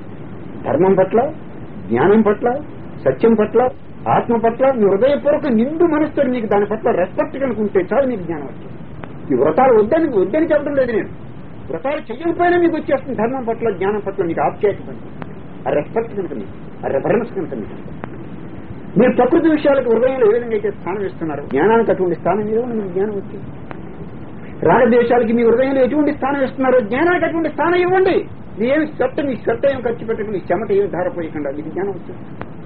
ధర్మం పట్ల జ్ఞానం పట్ల సత్యం పట్ల ఆత్మ పట్ల మీ హృదయపూర్వక నిండు మనసుతో మీకు దాని పట్ల రెస్పెక్ట్ కనుకుంటే చాలు మీకు జ్ఞానం వచ్చింది ఈ వ్రతాలు వద్దని వద్దని చెప్పడం లేదు నేను వ్రతాలు చేయకపోయినా మీకు వచ్చేస్తుంది ధర్మం పట్ల జ్ఞానం పట్ల మీకు ఆప్యాయత కనుక ఆ రెస్పెక్ట్ కనుక మీకు ఆ రెఫరెన్స్ కనుక మీకు మీరు ప్రకృతి విషయాలకు హృదయంలో ఏ విధంగా అయితే స్థానం ఇస్తున్నారు జ్ఞానానికి అటువంటి స్థానం మీద మీకు జ్ఞానం వచ్చింది రాగద్వేషాలకి మీ హృదయంలో ఎటువంటి స్థానం ఇస్తున్నారో జ్ఞానానికి అటువంటి స్థానం ఇవ్వండి మీ ఏమి శ్రద్ధ మీ శ్రద్ధ ఏం ఖర్చు పెట్టకుండా మీ చెమట ఏమి ధారపోయకుండా మీకు జ్ఞానం వచ్చింది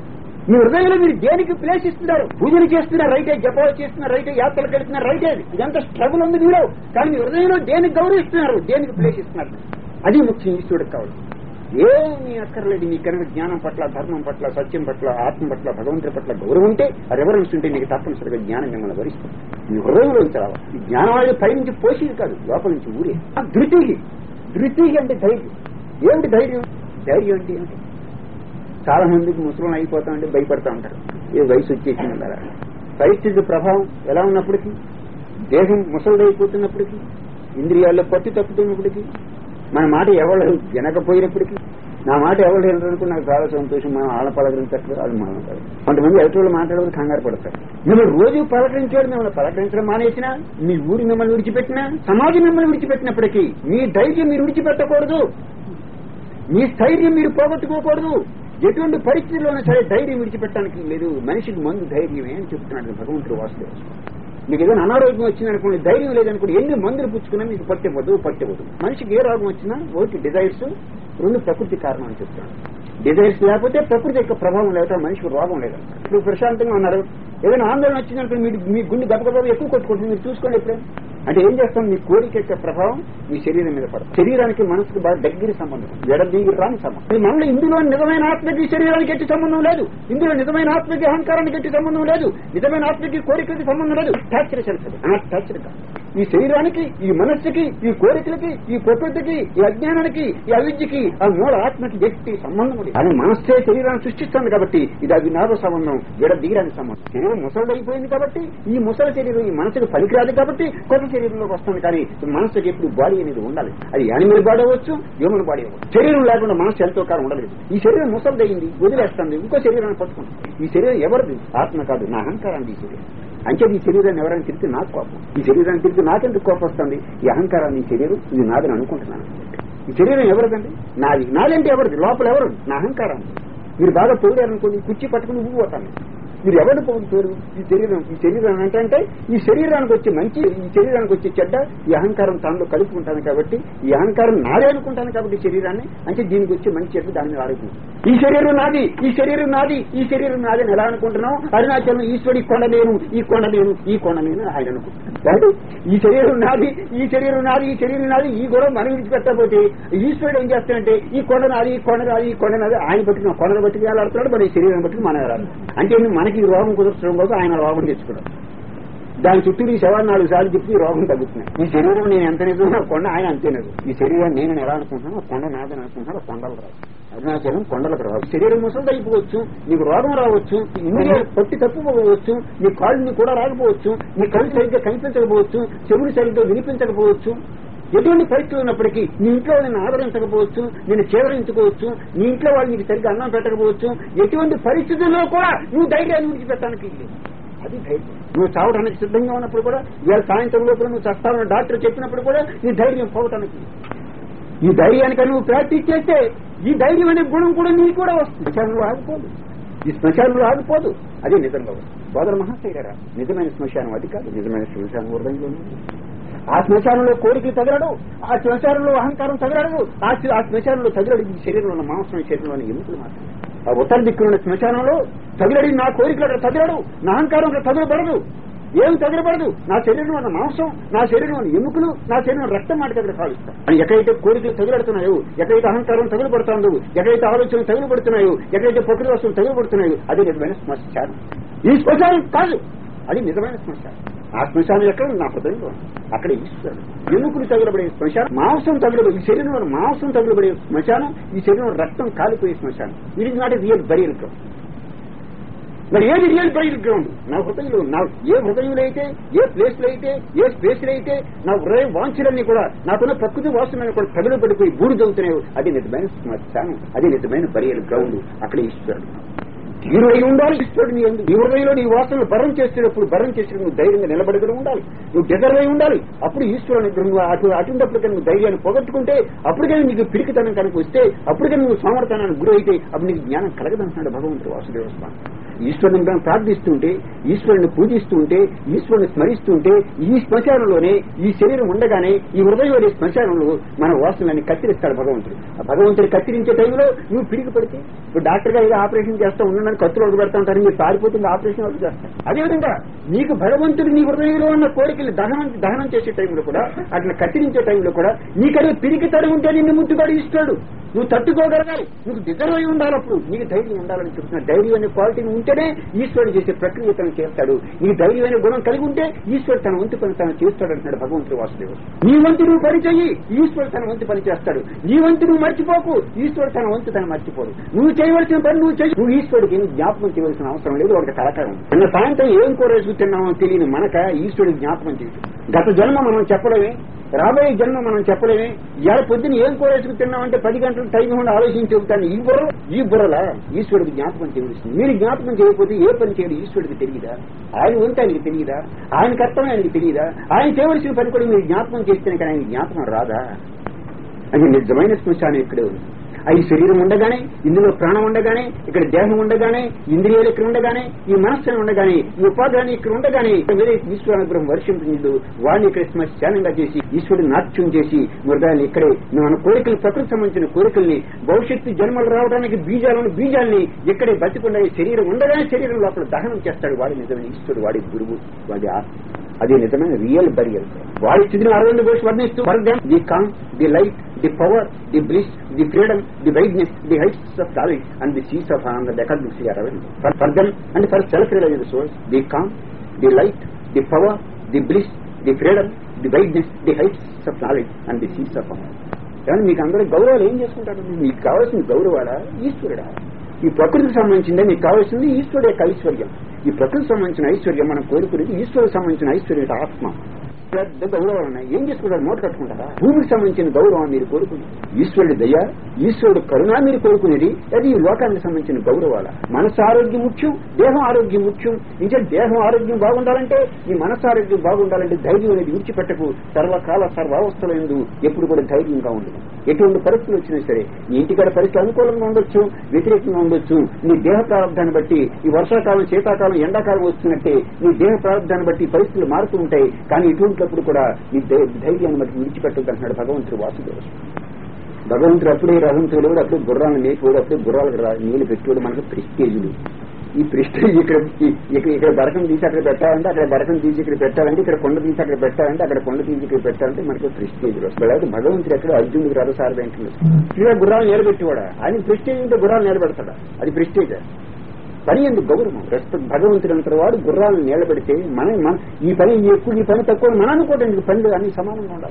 మీ హృదయంలో మీరు దేనికి ప్లేస్ ఇస్తున్నారు పూజలు చేస్తున్నారు రైటే జపాలు చేస్తున్నారు రైటే యాత్రలకు వెళ్తున్నారు రైటే ఇదంతా స్ట్రగుల్ ఉంది మీలో కానీ మీ హృదయంలో దేనికి గౌరవిస్తున్నారు దేనికి ప్లేస్ ఇస్తున్నారు అది ముఖ్యం ఈశ్వరుడికి కావాలి ఏమీ అక్కర్లేదు నీ కనుక జ్ఞానం పట్ల ధర్మం పట్ల సత్యం పట్ల ఆత్మ పట్ల భగవంతుడి పట్ల గౌరవం ఉంటే ఆ రెవరెన్స్ ఉంటే నీకు తప్పనిసరిగా జ్ఞానం మిమ్మల్ని వరిస్తుంది నీ హృదయంలో రావాలి ఈ జ్ఞానం అనేది పైనుంచి పోసేది కాదు లోపల నుంచి ఊరే ఆ ధృతికి ధృతికి అంటే ధైర్యం ఏమిటి ధైర్యం ధైర్యం అంటే ఏమిటి చాలా మందికి ముసలం అయిపోతామంటే భయపడతా ఉంటారు ఏ వయసు వచ్చేసింది అలా పరిస్థితి ప్రభావం ఎలా ఉన్నప్పటికీ దేహం ముసలిదైపోతున్నప్పటికీ ఇంద్రియాల్లో పట్టు తప్పుతున్నప్పటికీ మన మాట ఎవరు వినకపోయినప్పటికీ నా మాట ఎవరు వినరనుకుని నాకు చాలా సంతోషం మనం వాళ్ళ పలకరించట్లేదు వాళ్ళు మనం కొంతమంది ఎదుటి మాట్లాడడం కంగారు పడతారు మిమ్మల్ని రోజు పలకరించాడు మిమ్మల్ని పలకరించడం మానేసినా మీ ఊరి మిమ్మల్ని విడిచిపెట్టినా సమాజం మిమ్మల్ని విడిచిపెట్టినప్పటికీ మీ ధైర్యం మీరు విడిచిపెట్టకూడదు మీ స్థైర్యం మీరు పోగొట్టుకోకూడదు ఎటువంటి పరిస్థితుల్లోనూ సరే ధైర్యం విడిచిపెట్టడానికి లేదు మనిషికి మందు ధైర్యమే అని చెప్తున్నాడు భగవంతుడు వాసుదేవ మీకు ఏదైనా అనారోగ్యం వచ్చిందనుకోండి ధైర్యం లేదనుకోండి ఎన్ని మందులు పుచ్చుకున్నా మీకు పట్టేపోదు పట్టేపోదు మనిషికి ఏ రోగం వచ్చినా ఒకటి డిజైర్స్ రెండు ప్రకృతి కారణం అని చెప్తున్నాడు డిజైర్స్ లేకపోతే ప్రకృతి యొక్క ప్రభావం లేకపోతే మనిషికి రోగం లేదు ఇప్పుడు ప్రశాంతంగా ఉన్నారు ఏదైనా ఆందోళన వచ్చిందనుకోండి మీరు మీ గుండె గబగబా ఎక్కువ కొట్టుకుంటుంది మీరు చూసుకోండి ఎప్పుడైనా అంటే ఏం చేస్తాం మీ కోరిక యొక్క ప్రభావం మీ శరీరం మీద పడుతుంది శరీరానికి మనసుకు బాగా దగ్గర సంబంధం ఎడదీగి రాని సంబంధం మనలో ఇందులో నిజమైన ఆత్మకి శరీరానికి ఎట్టి సంబంధం లేదు ఇందులో నిజమైన ఆత్మకి అహంకారానికి ఎట్టి సంబంధం లేదు నిజమైన ఆత్మకి కోరికకి సంబంధం లేదు టాచర్ సెన్స్ టాచర్ కాదు ఈ శరీరానికి ఈ మనస్సుకి ఈ కోరికలకి ఈ ప్రకృతికి ఈ అజ్ఞానానికి ఈ అవిద్యకి ఆ మూల ఆత్మకి ఎట్టి సంబంధం లేదు అది మనస్సే శరీరాన్ని సృష్టిస్తుంది కాబట్టి ఇది అది నాద సంబంధం ఎడదీరాని సంబంధం శరీరం ముసలిదైపోయింది కాబట్టి ఈ ముసలి శరీరం ఈ మనసుకు పనికిరాదు కాబట్టి కొత్త శరీరంలోకి వస్తుంది కానీ మనసుకి ఎప్పుడు బాడీ అనేది ఉండాలి అది యానిమల్ బాడీ అవ్వచ్చు హ్యూమన్ బాడీ అవ్వచ్చు శరీరం లేకుండా మనసు ఎంతో కాలం ఉండలేదు ఈ శరీరం ముసలిదయింది వదిలేస్తుంది ఇంకో శరీరాన్ని పట్టుకుంటుంది ఈ శరీరం ఎవరిది ఆత్మ కాదు నా అహంకారాన్ని ఈ శరీరం అంటే ఈ శరీరాన్ని ఎవరైనా తిరిగితే నాకు కోపం ఈ శరీరాన్ని తిరిగితే నాకెందుకు కోపం వస్తుంది ఈ అహంకారాన్ని ఈ శరీరం ఇది నాదని అనుకుంటున్నాను ఈ శరీరం ఎవరిదండి నాది నాదంటే ఎవరిది లోపల ఎవరు నా అహంకారం మీరు బాగా పొగిడారనుకోండి కుర్చీ పట్టుకుని ఊగిపోతాను మీరు ఎవరు పొగుడుతారు ఈ శరీరం ఈ శరీరం అంటే అంటే ఈ శరీరానికి వచ్చే మంచి ఈ శరీరానికి వచ్చే చెడ్డ ఈ అహంకారం తనలో కలుపుకుంటాను కాబట్టి ఈ అహంకారం నాదే అనుకుంటాను కాబట్టి ఈ శరీరాన్ని అంటే దీనికి వచ్చే మంచి చెడ్డ దాని మీద ఆరోగ్యం ఈ శరీరం నాది ఈ శరీరం నాది ఈ శరీరం నాది అని ఎలా అనుకుంటున్నాం అరుణాచలం ఈశ్వరుడి కొండ నేను ఈ కొండ నేను ఈ కొండ నేను ఆయన అనుకుంటున్నాను కాబట్టి ఈ శరీరం నాది ఈ శరీరం నాది ఈ శరీరం నాది ఈ గొడవ మనం విడిచిపెట్టకపోతే ఈశ్వరుడు ఏం చేస్తాడంటే ఈ కొండ నాది ఈ కొండ నాది ఈ కొండ నాది ఆయన పట్టుకున్న కొండను బట్టి వేలాడుతున్నాడు మరి ఈ శరీరం బట్టి మనం వేలాడు అంటే మనకి ఈ రోగం కుదర్చడం కోసం ఆయన రోగం తెచ్చుకోవడం దాని చుట్టూ ఈ శవాలు నాలుగు సార్లు చెప్పి ఈ రోగం తగ్గుతున్నాయి ఈ శరీరం నేను ఎంత నిజమో కొండ ఆయన అంతే నిజం ఈ శరీరం నేను ఎలా అనుకుంటున్నాను కొండ నాదని అనుకుంటున్నాను కొండలు రావు అరుణాచలం కొండలకు రావు శరీరం ముసలు అయిపోవచ్చు నీకు రోగం రావచ్చు ఇంద్రియ పట్టి తప్పుకోవచ్చు నీ కాళ్ళు కూడా రాకపోవచ్చు నీ కళ్ళు సరిగ్గా కనిపించకపోవచ్చు చెవులు సరిగ్గా వినిపించకపోవచ్చు ఎటువంటి పరిస్థితులు ఉన్నప్పటికీ నీ ఇంట్లో నేను ఆదరించకపోవచ్చు నేను చేదరించుకోవచ్చు నీ ఇంట్లో వాళ్ళు నీకు సరిగ్గా అన్నం పెట్టకపోవచ్చు ఎటువంటి పరిస్థితుల్లో కూడా నువ్వు ధైర్యాన్ని విడిచిపెట్టడానికి లేదు అది ధైర్యం నువ్వు చావడానికి సిద్ధంగా ఉన్నప్పుడు కూడా ఇవాళ సాయంత్రం లోపల నువ్వు చస్తావని డాక్టర్ చెప్పినప్పుడు కూడా నీ ధైర్యం పోవటానికి ఈ ధైర్యానికి నువ్వు ప్రాక్టీస్ చేస్తే ఈ ధైర్యం అనే గుణం కూడా నీకు కూడా వస్తుంది శ్మశానంలో ఆగిపోదు ఈ శ్మశానంలో ఆగిపోదు అదే నిజంగా బోధన మహాశైలరా నిజమైన శ్మశానం అది కాదు నిజమైన శ్మశానం హృదయంలో ఆ శ్మశానంలో కోరికలు తగలడు ఆ శ్మశానంలో అహంకారం తగలడు ఆ శ్మ- ఆ శ్మశానంలో తగలడు ఈ శరీరంలో ఉన్న మాంసం ఈ శరీరంలో ఉన్న ఎముకలు మాత్రమే ఆ ఉత్తర దిక్కున్న శ్మశానంలో తగిలడి నా కోరికలు అక్కడ తగలడు నా అహంకారం అక్కడ తగలబడదు ఏం తగలబడదు నా శరీరంలో ఉన్న మాంసం నా శరీరంలో ఉన్న ఎముకలు నా శరీరం రక్తం మాటకి అక్కడ కాలుస్తాను అని ఎక్కడైతే కోరికలు తగులడుతున్నాయో ఎక్కడైతే అహంకారం తగులబడుతుందో ఎక్కడైతే ఆలోచనలు తగులబడుతున్నాయో ఎక్కడైతే ప్రకృతి వస్తువులు తగులబడుతున్నాయో అదే నిజమైన శ్మశానం ఈ శ్మశానం కాదు అది నిజమైన శ్మశానం ఆ శ్మశానం ఎక్కడ ఉంది? నా హృదయంలో ఉంది. అక్కడ ఈశ్వరుడు ఎముకలు తగులబడే శ్మశానం మాంసం తగులబడే ఈ శరీరంలో మాంసం తగులబడే శ్మశానం ఈ శరీరంలో రక్తం కాలిపోయే శ్మశానం ఇది నాట్ రియల్ బరియల్ గ్రౌండ్ మరి ఏది రియల్ బరియల్ గ్రౌండ్ నా హృదయంలో నా ఏ హృదయంలో అయితే ఏ ప్లేస్ లో అయితే ఏ స్పేస్ లో అయితే నా హృదయం వాంఛలన్నీ కూడా నాకున్న ప్రకృతి వాసనని కూడా తగులబడిపోయి బూడిదవుతున్నాయో అది నిజమైన శ్మశానం అది నిజమైన బరియల్ గ్రౌండ్ అక్కడ ఈశ్వరుడు హీరోయి ఉండాలి ఈశ్వరుడు నీ ఎందు. నీ హృదయంలో నీ వాసనలు భరం చేసేటప్పుడు భరం చేసేటప్పుడు నువ్వు ధైర్యంగా నిలబడుకుని ఉండాలి నువ్వు డిజర్వ్ అయి ఉండాలి అప్పుడు ఈశ్వరుని నువ్వు అటు అటుంటప్పుడు కనుక నువ్వు ధైర్యాన్ని పోగొట్టుకుంటే అప్పటికైనా నీకు పిరికితనం కనుక వస్తే అప్పటికైనా నువ్వు సమర్థనానికి గురి అయితే అప్పుడు నీకు జ్ఞానం కలగదంటున్నాడు భగవంతుడు వాసుదేవ స్వామి ఈశ్వరుని మనం ప్రార్థిస్తుంటే ఈశ్వరుని పూజిస్తూ ఉంటే ఈశ్వరుని స్మరిస్తూ ఉంటే ఈ శ్మశానంలోనే ఈ శరీరం ఉండగానే ఈ హృదయం అనే శ్మశానంలో మన వాసనలన్నీ కత్తిరిస్తాడు భగవంతుడు ఆ భగవంతుడు కత్తిరించే టైంలో నువ్వు పిడికి పడితే ఇప్పుడు డాక్టర్ గా ఏదో ఆపరేషన్ చేస్తా ఉన్నాను కత్తులు ఒకటి పెడతా ఉంటారు మీరు పారిపోతుంది ఆపరేషన్ ఒకటి చేస్తారు అదేవిధంగా నీకు భగవంతుడు నీ హృదయంలో ఉన్న కోరికలు దహనం దహనం చేసే టైంలో కూడా అట్లా కత్తిరించే టైంలో కూడా నీకదే పిరికి తడి ఉంటే నిన్ను ముట్టుగాడు ఇస్తాడు నువ్వు తట్టుకోగలగాలి నువ్వు డిజర్వ్ అయి ఉండాలి అప్పుడు నీకు ధైర్యం ఉండాలని చెప్తున్నా ధైర్యం అనే క్వాలిటీని ఉంటేనే ఈశ్వరుడు చేసే ప్రక్రియ తను చేస్తాడు నీకు ధైర్యం అనే గుణం కలిగి ఉంటే ఈశ్వరుడు తన వంతు పని తను చేస్తాడు అంటున్నాడు భగవంతుడు వాసుదేవుడు నీ వంతు నువ్వు పని చెయ్యి ఈశ్వరుడు తన వంతు పని చేస్తాడు నీ వంతు నువ్వు మర్చిపోకు ఈశ్వరుడు తన వంతు తను మర్చిపోడు నువ్వు చేయవలసిన పని నువ్వు చెయ్యి నువ్వు ఈశ్వరుడికి ఏం జ్ఞాపకం చేయవలసిన అవసరం లేదు వాడికి తలకాయ ఉంది నిన్న సాయంత్రం ఏం కూర వేసుకుతున్నామో తెలియని మనక ఈశ్వరుడికి జ్ఞాపకం చేయదు గత జన్మ మనం చెప్పలేమే రాబోయే జన్మ మనం చెప్పలేమే ఇవాళ పొద్దున ఏం కూర వేసుకుతున్నామంటే పది గంటల టైం ఉండి ఆలోచించి చెబుతాను ఈ బుర్ర ఈ బుర్రలా ఈశ్వరుడికి జ్ఞాపకం చేయవలసింది మీరు జ్ఞాపకం చేయకపోతే ఏ పని చేయడు ఈశ్వరుడికి తెలియదా ఆయన ఉంటే ఆయనకి తెలియదా ఆయన కర్తవ్యం ఆయనకి తెలియదా ఆయన చేయవలసిన పని కూడా మీరు జ్ఞాపకం చేస్తేనే కానీ ఆయన జ్ఞాపకం రాదా అది నిజమైన శ్మశానం ఇక్కడే ఉంది ఆ ఈ శరీరం ఉండగానే ఇందులో ప్రాణం ఉండగానే ఇక్కడ దేహం ఉండగానే ఇంద్రియాలు ఇక్కడ ఉండగానే ఈ మనస్సు ఉండగానే ఈ ఉపాధాన్ని ఇక్కడ ఉండగానే వేరే ఈశ్వర అనుగ్రహం వర్షించిందో వాడిని ఇక్కడ శ్మశానంగా చేసి ఈశ్వరుడు నాట్యం చేసి మృగాన్ని ఇక్కడే మన కోరికలు ప్రకృతి సంబంధించిన కోరికల్ని భవిష్యత్తు జన్మలు రావడానికి బీజాలను బీజాల్ని ఇక్కడే బతికుండా ఈ శరీరం ఉండగానే శరీరం లోపల దహనం చేస్తాడు వాడి నిజమైన ఈశ్వరుడు వాడి గురువు వాడి ఆత్మ అది నిజమైన రియల్ బరియల్ వాడి స్థితిని అరవింద ఘోష్ వర్ణిస్తూ for them the calm the light the power the bliss the freedom the wideness the heights of knowledge and the seas of Ananda academic Sri Aurobindo for for them and for self realize souls the calm the light the power the bliss the freedom the wideness the heights of knowledge and the seas of Ananda కానీ మీకు అందరూ గౌరవాలు ఏం చేసుకుంటారు మీకు కావాల్సిన గౌరవాడా ఈశ్వరుడా ఈ ప్రకృతికి సంబంధించిందే మీకు కావాల్సింది ఈశ్వరుడు యొక్క ఐశ్వర్యం ఈ ప్రకృతికి సంబంధించిన ఐశ్వర్యం మనం కోరుకునేది ఈశ్వరుడికి సంబంధించిన ఐశ్వర్యం ఆత్మ పెద్ద గౌరవాలు ఉన్నాయి ఏం చేసుకుంటారు మూట కట్టుకుంటారా భూమికి సంబంధించిన గౌరవం మీరు కోరుకునేది ఈశ్వరుడి దయ ఈశ్వరుడు కరుణ మీరు కోరుకునేది అది ఈ లోకానికి సంబంధించిన గౌరవాల మనసు ఆరోగ్యం ముఖ్యం దేహం ఆరోగ్యం ముఖ్యం ఇంకా దేహం ఆరోగ్యం బాగుండాలంటే ఈ మనసు ఆరోగ్యం బాగుండాలంటే ధైర్యం అనేది విడిచిపెట్టకు సర్వకాల సర్వావస్థల ఎందు ఎప్పుడు కూడా ధైర్యంగా ఉండదు ఎటువంటి పరిస్థితులు వచ్చినా సరే నీ ఇంటికాడ పరిస్థితి అనుకూలంగా ఉండొచ్చు వ్యతిరేకంగా ఉండొచ్చు నీ దేహ ప్రారంభాన్ని బట్టి ఈ వర్షాకాలం శీతాకాలం ఎండాకాలం వస్తున్నట్టే నీ దేహ ప్రారంభాన్ని బట్టి పరిస్థితులు మారుతూ ఉంటాయి కానీ ఇటువంటిప్పుడు కూడా నీ ధై- ధైర్యాన్ని బట్టి విడిచిపెట్టద్దు అంటున్నాడు భగవంతుడు వాసుదేవ భగవంతుడు అప్పుడే రహంతుడు అప్పుడే గుర్రాలను మేపుడు అప్పుడే గుర్రాలకు రా- నీళ్లు పెట్టాడు మనకు ప్రిస్టేజులు ఈ ప్రిస్టేజ్ ఇక్కడ ఈ- ఇక్కడ ఇక్కడ బరకం తీసి అక్కడ పెట్టాలంటే అక్కడ బరకం తీసి ఇక్కడ పెట్టాలంటే ఇక్కడ కొండ తీసి అక్కడ పెట్టాలంటే అక్కడ కొండ తీసి ఇక్కడ పెట్టాలంటే మనకు ప్రిస్టేజ్ వస్తుంది అయితే భగవంతుడు ఎక్కడ అర్జునుడికి రథసారథి అంటున్నాడు ఇక్కడ గుర్రాలు నిలబెట్టేవాడా ఆయన ప్రిస్టేజ్ ఉంటే గుర్రాలు నిలబెడతాడా అది ప్రిస్టేజ్ పని ఎందుకు గౌరవం రెస్పెక్ట్ భగవంతుడు అంటారు వాడు గుర్రాలను నిలబెడితే మన మన ఈ పని ఎక్కువ ఈ పని తక్కువ మన అనుకోవడం ఎందుకు పనులు అన్ని సమానంగా ఉండాలి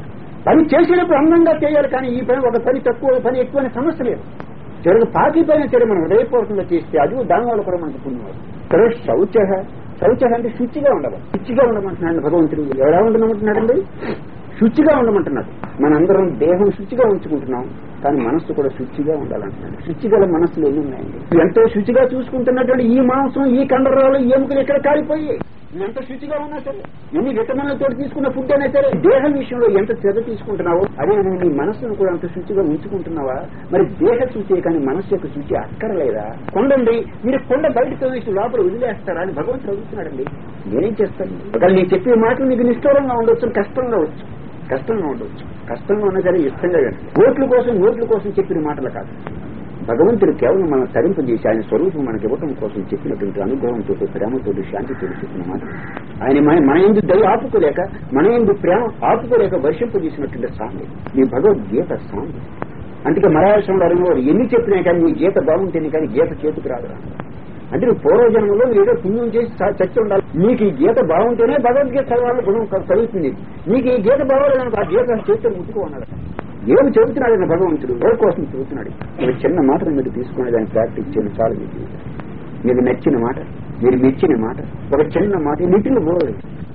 పని చేసేటప్పుడు అందంగా చేయాలి కానీ ఈ పని ఒక పని తక్కువ ఒక పని ఎక్కువ అనే సమస్య లేదు చివరికి పాకి పైన సరే మనం హృదయపూర్వకంగా చేస్తే అది దాని వల్ల కూడా మనకు పుణ్యం సరే శౌచ శౌచ అంటే శుచిగా ఉండదు శుచిగా ఉండమంటున్నాడు భగవంతుడు ఎలా ఉండమంటున్నాడండి శుచిగా ఉండమంటున్నాడు మనందరం దేహం శుచిగా ఉంచుకుంటున్నాం కానీ మనస్సు కూడా శుచిగా ఉండాలంటున్నాడు శుచిగల మనస్సులు ఎన్ని ఉన్నాయండి ఎంతో శుచిగా చూసుకుంటున్నటువంటి ఈ మాంసం ఈ కండరాలు ఈ ఎముకలు ఇక్కడ కాలిపోయి నువ్వు ఎంత శుచిగా ఉన్నా సరే ఎన్ని విటమిన్లతో తీసుకున్న ఫుడ్ అయినా సరే దేహం విషయంలో ఎంత శ్రద్ధ తీసుకుంటున్నావో అదే నువ్వు నీ మనసును కూడా అంత శుచిగా ఉంచుకుంటున్నావా మరి దేహ శుచి కానీ మనసు యొక్క శుచి అక్కర్లేదా కొండండి మీరు కొండ బయటకు వేసి లోపల వదిలేస్తారా అని భగవంతుడు అడుగుతున్నాడండి నేనేం చేస్తాను ఒకవేళ నేను చెప్పే మాటలు నీకు నిష్ఠూరంగా ఉండొచ్చు కష్టంగా వచ్చు కష్టంగా ఉండొచ్చు కష్టంగా ఉన్నా సరే ఇష్టంగా వినండి. ఓట్ల కోసం ఓట్ల కోసం చెప్పిన మాటలు కాదు భగవంతుడు కేవలం మనం తరింపజేసి ఆయన స్వరూపం మనకి ఇవ్వటం కోసం చెప్పినటువంటి అనుభవంతో ప్రేమతో శాంతితో చెప్పిన మాట ఆయన మన మన ఎందు దయ ఆపుకోలేక మన ఎందు ప్రేమ ఆపుకోలేక వర్షింపజేసినటువంటి సాంగ్ మీ భగవద్గీత సాంగ్ అందుకే మలయాళంలో అడిగినవారు ఎన్ని చెప్పినా కానీ నీ గీత బాగుంటేనే కానీ గీత చేతికి రాదురా అంటే నువ్వు పూర్వజన్మలో ఏదో పుణ్యం చేసి చ- చచ్చి ఉండాలి నీకు ఈ గీత బాగుంటేనే భగవద్గీత చదవాలని గుణం క- కలుగుతుంది నీకు ఈ గీత బాగోలేదనుకో ఆ గీత చేతితో ముట్టుకో అన్నాడు ఏమి చెబుతున్నాడు ఆయన భగవంతుడు ఎవరి కోసం చెబుతున్నాడు ఒక చిన్న మాట మీరు తీసుకుని దాన్ని ప్రాక్టీస్ చేయండి చాలు మీకు మీకు నచ్చిన మాట మీరు మెచ్చిన మాట ఒక చిన్న మాట నిటిలో పోలేదు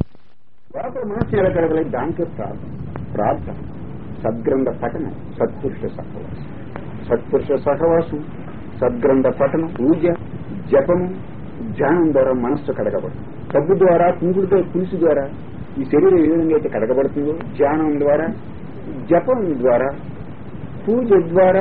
లోపల మనసు ఎలా కలగలేదు దానికే ప్రార్థన ప్రార్థన సద్గ్రంథ పఠనం సత్పురుష సహవాసం సత్పురుష సహవాసం సద్గ్రంథ పఠనం పూజ జపము ధ్యానం ద్వారా మనస్సు కడగబడుతుంది సబ్బు ద్వారా కుంకుడుతో పులుసు ద్వారా ఈ శరీరం ఏ విధంగా అయితే కడగబడుతుందో ధ్యానం ద్వారా జపం ద్వారా పూజ ద్వారా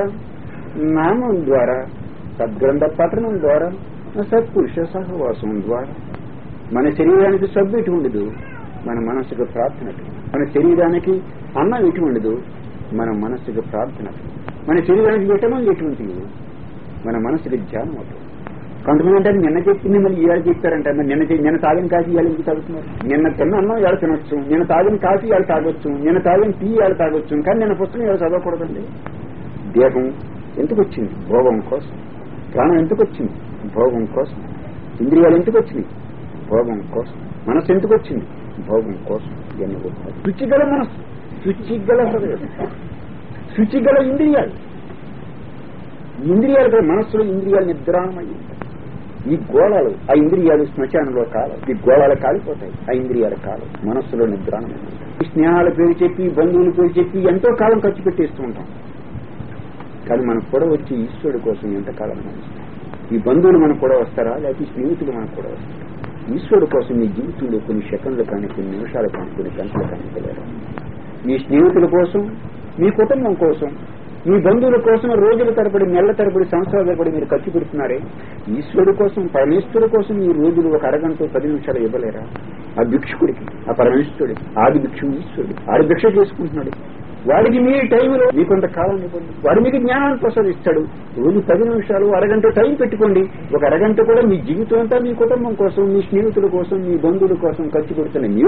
నామం ద్వారా సద్గ్రంథ పఠనం ద్వారా సత్పురుష సహవాసం ద్వారా మన శరీరానికి సబ్బు ఎటు ఉండదు మన మనసుకు ప్రార్థన అటు. మన శరీరానికి అన్నం ఎటు ఉండదు మన మనసుకు ప్రార్థన అటు. మన శరీరానికి విటమిన్ ఎటువంటివి మన మనసుకి ధ్యానం అటు కొంతమంది అంటే నిన్న చెప్పింది మళ్ళీ ఇవాళ చెప్పారంట మరి నిన్న చె- నిన్న తాగిన కాఫీ ఇవాళ ఎందుకు తాగుతున్నారు నిన్న తిన్న అన్నం ఇవాళ తినొచ్చు నిన్న తాగిన కాఫీ ఇవాళ తాగొచ్చు నిన్న తాగిన టీ ఇవాళ తాగొచ్చు కానీ నిన్న పుస్తకం ఇవాళ చదవకూడదండి దేహం ఎందుకు వచ్చింది భోగం కోసం ప్రాణం ఎందుకు వచ్చింది భోగం కోసం ఇంద్రియాలు ఎందుకు వచ్చినాయి భోగం కోసం మనసు ఎందుకు వచ్చింది భోగం కోసం ఇవన్నీ కూడా శుచిగల మనసు శుచిగల హృదయం శుచిగల ఇంద్రియాలు ఇంద్రియాలు కూడా మనస్సులో ఇంద్రియాలు నిద్రాణమై ఉంటాయి ఈ గోళాలు ఆ ఇంద్రియాలు శ్మశానంలో కాలం ఈ గోళాలు కాలిపోతాయి ఆ ఇంద్రియాలు కాలం మనస్సులో నిద్రాణమై ఉంటాయి ఈ స్నేహాల పేరు చెప్పి బంధువుల పేరు చెప్పి ఎంతో కాలం ఖర్చు పెట్టేస్తూ ఉంటాం కానీ మనకు కూడా వచ్చి ఈశ్వరుడి కోసం ఎంతకాలం నడుస్తాం ఈ బంధువులు మనకు కూడా వస్తారా లేకపోతే స్నేహితులు మనకు కూడా వస్తారా ఈశ్వరుడు కోసం మీ జీవితంలో కొన్ని సెకండ్లు కానీ కొన్ని నిమిషాలు కానీ కొన్ని గంటలు కానీ ఇవ్వలేరు మీ స్నేహితుల కోసం మీ కుటుంబం కోసం మీ బంధువుల కోసం రోజుల తరబడి నెలల తరబడి సంవత్సరాల తరబడి మీరు ఖర్చు పెడుతున్నారే ఈశ్వరుడు కోసం పరమేశ్వరుడు కోసం ఈ రోజులు ఒక అరగంట పది నిమిషాలు ఇవ్వలేరా ఆ భిక్షుకుడికి ఆ పరమేశ్వరుడికి ఆది భిక్షు ఈశ్వరుడు ఆడి భిక్ష చేసుకుంటున్నాడు వాడికి మీ టైంలో మీ కొంత కాలం ఇవ్వండి వాడు మీకు జ్ఞానాన్ని ప్రసాదిస్తాడు రోజు పది నిమిషాలు అరగంట టైం పెట్టుకోండి ఒక అరగంట కూడా మీ జీవితం అంతా మీ కుటుంబం కోసం మీ స్నేహితుల కోసం మీ బంధువుల కోసం ఖర్చు పెడుతున్న మీరు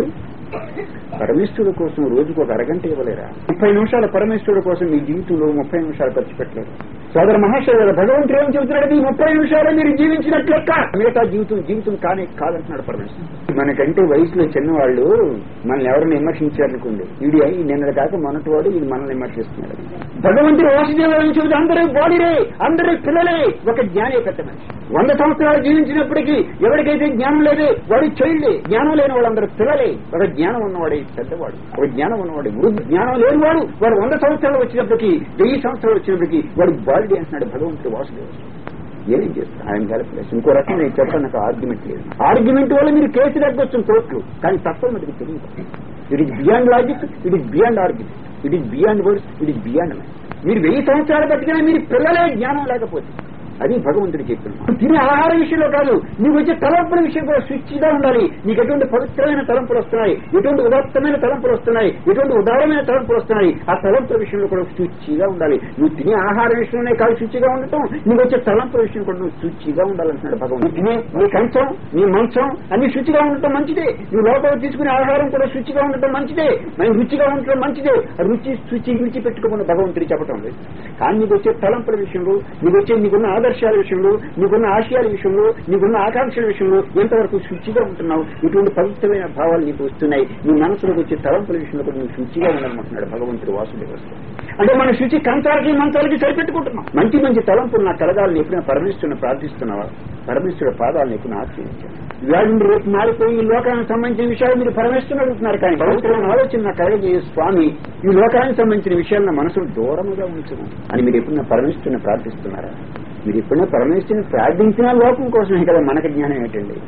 పరమేశ్వరుడు కోసం రోజుకు ఒక అరగంట ఇవ్వలేరా ముప్పై నిమిషాల పరమేశ్వరుడు కోసం మీ జీవితంలో ముప్పై నిమిషాలు ఖర్చు పెట్టలేరు సోదర మహేశ్వర గారు భగవంతుడు ఏం చెబుతున్నాడు ఈ ముప్పై నిమిషాలు మీరు జీవించినట్లు లెక్క మిగతా జీవితం జీవితం కానే కాదంటున్నాడు పరమేశ్వరుడు మనకంటే వయసులో చిన్నవాళ్ళు మనల్ని ఎవరిని విమర్శించారనుకోండి వీడి అయి నిన్న కాక మొన్నటి వాడు ఇది మనల్ని విమర్శిస్తున్నాడు భగవంతుడు వాసుదేవుడు ఏం చెబుతుంది అందరూ బాడీరే అందరూ పిల్లలే ఒక జ్ఞానే పెద్ద మనిషి వంద సంవత్సరాలు జీవించినప్పటికీ ఎవరికైతే జ్ఞానం లేదే వాడి చైల్డే జ్ఞానం లేని వాళ్ళందరూ పిల్లలే ఒక జ్ఞానం ఉన్నవాడే పెద్దవాడు ఒక జ్ఞానం ఉన్నవాడు వృద్ధి జ్ఞానం లేనివాడు వాడు వంద సంవత్సరాలు వచ్చినప్పటికీ వెయ్యి సంవత్సరాలు వచ్చినప్పటికీ వాడు బాడీ అంటున్నాడు భగవంతుడు వాసుదేవుడు ఏం చేస్తాను ఆయన గెలపలేదు ఇంకో రకం నేను చెప్పాను నాకు ఆర్గ్యుమెంట్ లేదు ఆర్గ్యుమెంట్ వల్ల మీరు కేసు తగ్గొచ్చు కోర్టులు కానీ తప్ప మనకి తెలియదు it is beyond logic it is beyond argument it is beyond words it is beyond మీరు వెయ్యి సంవత్సరాలు బతికినా మీరు పిల్లలే జ్ఞానం లేకపోతే అది భగవంతుడు చెప్పిన తినే ఆహార విషయంలో కాదు నీకు వచ్చే తలంపుల విషయం కూడా శుచిగా ఉండాలి నీకు ఎటువంటి పవిత్రమైన తలంపులు వస్తున్నాయి ఎటువంటి ఉదాత్తమైన తలంపులు వస్తున్నాయి ఎటువంటి ఉదారమైన తలంపులు వస్తున్నాయి ఆ తలంపుల విషయంలో కూడా శుచిగా ఉండాలి నువ్వు తినే ఆహార విషయంలోనే కాదు శుచిగా ఉండటం నీకు వచ్చే తలంపుల విషయం కూడా నువ్వు శుచిగా ఉండాలంటున్నాడు భగవంతుడు తినే నీ కంచం నీ మంచం అన్ని శుచిగా ఉండటం మంచిదే నువ్వు లోపల తీసుకునే ఆహారం కూడా శుచిగా ఉండటం మంచిదే మరి రుచిగా ఉండటం మంచిదే ఆ రుచి శుచి రుచి పెట్టుకోమని భగవంతుడు చెప్పటం లేదు కానీ నీకు వచ్చే తలంపుల విషయంలో నీకు వచ్చే నీకున్న ఆదర్శాల విషయంలో నీకున్న ఆశయాల విషయంలో నీకున్న ఆకాంక్షల విషయంలో ఎంతవరకు శుచిగా ఉంటున్నావు ఇటువంటి పవిత్రమైన భావాలు నీకు వస్తున్నాయి నీ మనసులోకి వచ్చే తలంపుల విషయంలో కూడా నువ్వు శుచిగా ఉండాలనుకుంటున్నాడు భగవంతుడు వాసుదేవస్వామి అంటే మన శుచి కంచాలకి మంచాలకి సరిపెట్టుకుంటున్నాం మంచి మంచి తలంపులు నాకు కలగాలని ఎప్పుడైనా పరమేశ్వరుని ప్రార్థిస్తున్నావా పరమేశ్వరుడు పాదాలను ఎప్పుడు ఆశ్రయించాను ఇవాళ నుండి రేపు మారిపోయి ఈ లోకానికి సంబంధించిన విషయాలు మీరు పరమేశ్వరుని అడుగుతున్నారు కానీ భగవంతుడైన ఆలోచన నాకు కలగజేయ స్వామి ఈ లోకానికి సంబంధించిన విషయాలను మనసును దూరముగా ఉంచను అని మీరు ఎప్పుడైనా పరమేశ్వరుని ప్రార్థిస్తున్నారా మీరు ఎప్పుడైనా పరమేశ్వరుని ప్రార్థించిన లోకం కోసమే కదా మనకి జ్ఞానం ఏంటండి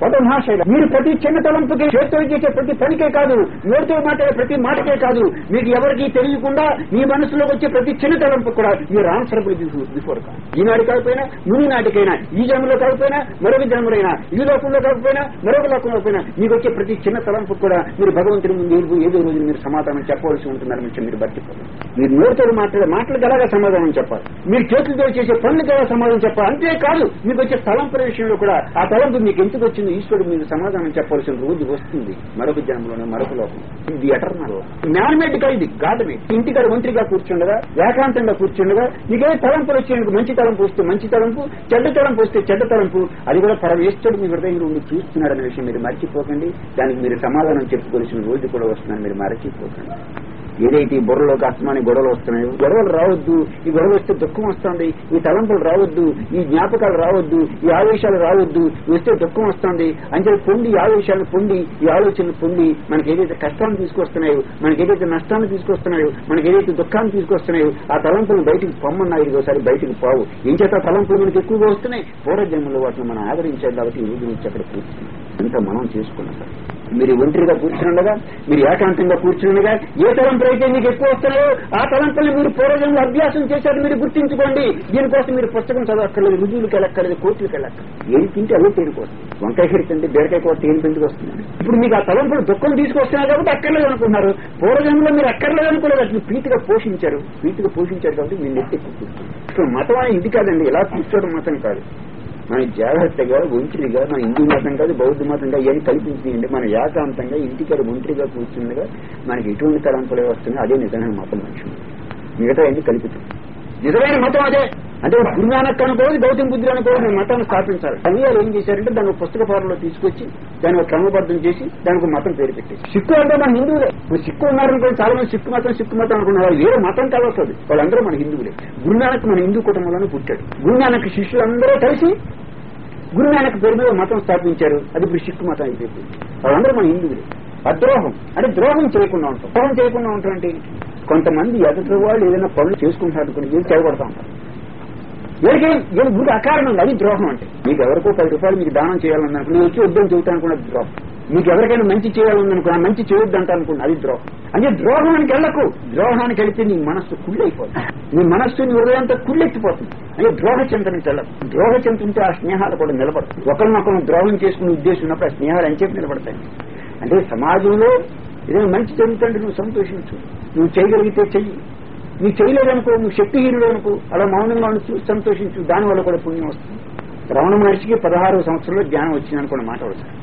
ఒక మహాశైల మీరు ప్రతి చిన్న తలంపుకి చేతితో చేసే ప్రతి పనికే కాదు నోటితో మాట్లాడే ప్రతి మాటకే కాదు మీకు ఎవరికి తెలియకుండా మీ మనసులోకి వచ్చే ప్రతి చిన్న తలంపు కూడా మీరు ఆన్సరబుల్ బిఫోర్ ఈనాడు కాకపోయినా ముని నాటికైనా ఈ జన్మలో కాకపోయినా మరొక జన్మలైనా ఈ లోకంలో కాకపోయినా మరొక లోకంలో పోయినా మీకు వచ్చే ప్రతి చిన్న తలంపు కూడా మీరు భగవంతుని ముందు ఏదో ఏదో రోజు మీరు సమాధానం చెప్పవలసి ఉంటుందని విషయం మీరు బట్టిపోదు మీరు నోటితో మాట్లాడే మాటలకు ఎలాగా సమాధానం చెప్పాలి మీరు చేతులతో చేసే పనులకు ఎలా సమాధానం చెప్పాలి అంతేకాదు మీకు వచ్చే తలంపుల విషయంలో కూడా ఆ తలంపు మీకు ఎందుకు వచ్చింది ఈశ్వరుడు మీకు సమాధానం చెప్పవలసిన రోజు వస్తుంది మరొక జన్మలోనే మరొక లోకం ఇది ఎటర్నల్ మ్యాన్మేడ్ గా ఇది గాఢమే ఇంటికాడ ఒంటరిగా కూర్చుండగా ఏకాంతంగా కూర్చుండగా నీకే తలంపులు వచ్చేందుకు మంచి తలంపు వస్తే మంచి తలంపు చెడ్డ తలంపు వస్తే చెడ్డ తలంపు అది కూడా పరమేశ్వరుడు మీ హృదయంలో ఉండి చూస్తున్నాడనే విషయం మీరు మర్చిపోకండి దానికి మీరు సమాధానం చెప్పుకోవాల్సిన రోజు కూడా వస్తుందని మీరు మరచిపోకండి ఏదైతే ఈ బుర్రలోకి అస్తమాని గొడవలు వస్తున్నాయో గొడవలు రావద్దు ఈ గొడవలు వస్తే దుఃఖం వస్తుంది ఈ తలంపులు రావద్దు ఈ జ్ఞాపకాలు రావద్దు ఈ ఆవేశాలు రావద్దు వస్తే దుఃఖం వస్తుంది అంటే పొంది ఈ ఆవేశాలను పొంది ఈ ఆలోచనలు పొంది మనకి ఏదైతే కష్టాన్ని తీసుకొస్తున్నాయో మనకి ఏదైతే నష్టాన్ని తీసుకొస్తున్నాయో మనకి ఏదైతే దుఃఖాన్ని తీసుకొస్తున్నాయో ఆ తలంపులు బయటికి పొమ్మన్నాయి ఒకసారి బయటికి పోవు ఏం చేత ఆ తలంపులు మనకి ఎక్కువగా వస్తున్నాయి పూర్వజన్మలో వాటిని మనం ఆదరించాలి కాబట్టి ఈ రోజు నుంచి అక్కడ కూర్చున్నాం ఇంత మనం చేసుకున్నాం సార్ మీరు ఒంటరిగా కూర్చుండగా మీరు ఏకాంతంగా కూర్చుండగా ఏ తలంపులు అయితే మీకు ఎక్కువ వస్తున్నాయో ఆ తలంపులు మీరు పూర్వజంలో అభ్యాసం చేశారు మీరు గుర్తించుకోండి దీనికోసం మీరు పుస్తకం చదవక్కర్లేదు రుజువులకు వెళ్ళక్కర్లేదు కోర్టులకు వెళ్ళక్కర్లేదు ఏం తింటే అదే తేలికొస్తుంది వంకాయ కర్రీ తింటే బీరకాయ కూర తేలి పెందుకు వస్తుంది ఇప్పుడు మీకు ఆ తలంపులు దుఃఖం తీసుకొస్తున్నాయి కాబట్టి అక్కర్లేదు అనుకున్నారు పూర్వజంలో మీరు అక్కర్లేదు అనుకోలేదు అసలు ప్రీతిగా పోషించారు ప్రీతిగా పోషించారు కాబట్టి మీరు నెట్టెక్కి కూర్చున్నారు అసలు మతం అనేది ఇది కాదండి ఇలా కూర్చోవడం మతం కాదు మన జాగ్రత్తగా ఒంటరిగా మన హిందూ మతం కాదు బౌద్ధ మతం కాదు ఇవన్నీ కల్పించింది మన ఏకాంతంగా ఇంటికాడ ఒంటరిగా కూర్చుండగా మనకి ఎటువంటి తలంపులే వస్తున్నాయి అదే నిజమైన మతం మనుషులు మిగతా అన్ని కల్పితం నిజమైన మతం అదే అంటే గురునానక్ అనుకోవాలి గౌతమ బుద్ధుడు అనుకోవాలి మేము మతాన్ని స్థాపించాలి కానీ వాళ్ళు ఏం చేశారంటే దాన్ని ఒక పుస్తక ఫారంలో తీసుకొచ్చి దాన్ని ఒక క్రమబద్ధం చేసి దానికి ఒక మతం పేరు పెట్టేసి సిక్కు అంటే మన హిందువులే ఇప్పుడు సిక్కు ఉన్నారనుకోండి చాలా మంది సిక్కు మతం సిక్కు మతం అనుకున్నారు వాళ్ళు వేరే మతం కావస్తుంది వాళ్ళందరూ మన హిందువులే గురునానక్ మన హిందూ కుటుంబంలోనే పుట్టాడు గురునానక్ శిష్యులందరూ కలిసి గురునానక్ పేరు మీద మతం స్థాపించారు అది ఇప్పుడు సిక్కు మతం అయిపోయింది వాళ్ళందరూ మన హిందువులే అద్రోహం అంటే ద్రోహం చేయకుండా ఉంటాం ద్రోహం చేయకుండా ఉంటాం అంటే ఏంటి? కొంతమంది ఎదుటి వాళ్ళు ఏదైనా పనులు చేసుకుంటారు అనుకుని ఏం చేయబడతా ఉంటారు వీరికి వీళ్ళ గుడి అకారణం అది ద్రోహం అంటే మీకు ఎవరికో పది రూపాయలు మీకు దానం చేయాలనుకో నేను వచ్చి వద్దని చెబుతాను అనుకున్న ద్రోహం మీకు ఎవరికైనా మంచి చేయాలనుకున్నా మంచి చేయొద్దు అంట అనుకున్నా అది ద్రోహం అంటే ద్రోహానికి వెళ్ళకు ద్రోహానికి వెళితే నీ మనస్సు కుళ్ళైపోతుంది నీ మనస్సు నీ హృదయంతో కుళ్ళెత్తిపోతుంది అంటే ద్రోహ చింతనకి వెళ్ళదు ద్రోహ చింతనతో ఆ స్నేహాలు కూడా నిలబడతాయి ఒకరినొకరు ద్రోహం చేసుకునే ఉద్దేశం ఉన్నప్పుడు ఆ స్నేహాలు ఎంచేపు నిలబడతాయి అంటే సమాజంలో ఏదైనా మంచి జరుగుతుంటే నువ్వు సంతోషించు నువ్వు చేయగలిగితే చెయ్యి నువ్వు చేయలేదనుకో నువ్వు శక్తిహీనుడు అనుకో అలా మౌనంగా ఉండి చూసి సంతోషించు దానివల్ల కూడా పుణ్యం వస్తుంది రమణ మహర్షికి పదహారు సంవత్సరంలో జ్ఞానం వచ్చింది అనుకున్న మాట వస్తుంది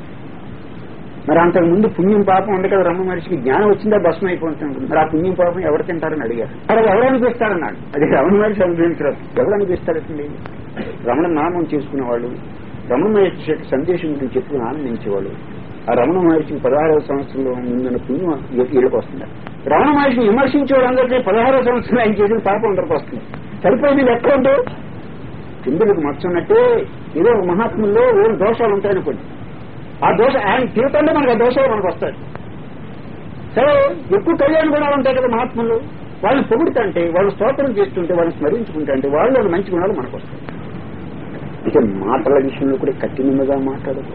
మరి అంతకు ముందు పుణ్యం పాపం ఉంది కదా రమణ మహర్షికి జ్ఞానం వచ్చిందా భస్మం అయిపోతుంది మరి ఆ పుణ్యం పాపం ఎవరు తింటారని అడిగారు అక్కడ ఎవరు అనిపిస్తారన్నాడు అది రమణ మహర్షి అనుభవించరు ఎవరు అనిపిస్తారండి రమణ నామం చేసుకునేవాళ్ళు రమణ మహర్షి యొక్క సందేశం గురించి చెప్పుకుని ఆనందించేవాళ్ళు ఆ రమణ మహర్షికి పదహారవ సంవత్సరంలో ముందున్న పుణ్యం వీళ్ళకి వస్తుంది రమణ మహర్షిని విమర్శించే వాళ్ళందరికీ పదహారవ సంవత్సరంలో ఆయన చేసిన పాపం అందరికి వస్తుంది సరిపోయింది ఎక్కడ ఉంటే కిందలకు మర్చున్నట్టే ఏదో ఒక మహాత్ముల్లో ఏం దోషాలు ఉంటాయనుకోండి ఆ దోష ఆయన తీరుతుంటే మనకు ఆ దోషాలు మనకు వస్తాయి సరే ఎక్కువ కళ్యాణ గుణాలు ఉంటాయి కదా మహాత్ములు వాళ్ళని పొగుడుతుంటే వాళ్ళు స్తోత్రం చేస్తుంటే వాళ్ళని స్మరించుకుంటే వాళ్ళు మంచి గుణాలు మనకు వస్తాయి ఇక మాటల విషయంలో కూడా కఠినంగా మాట్లాడదు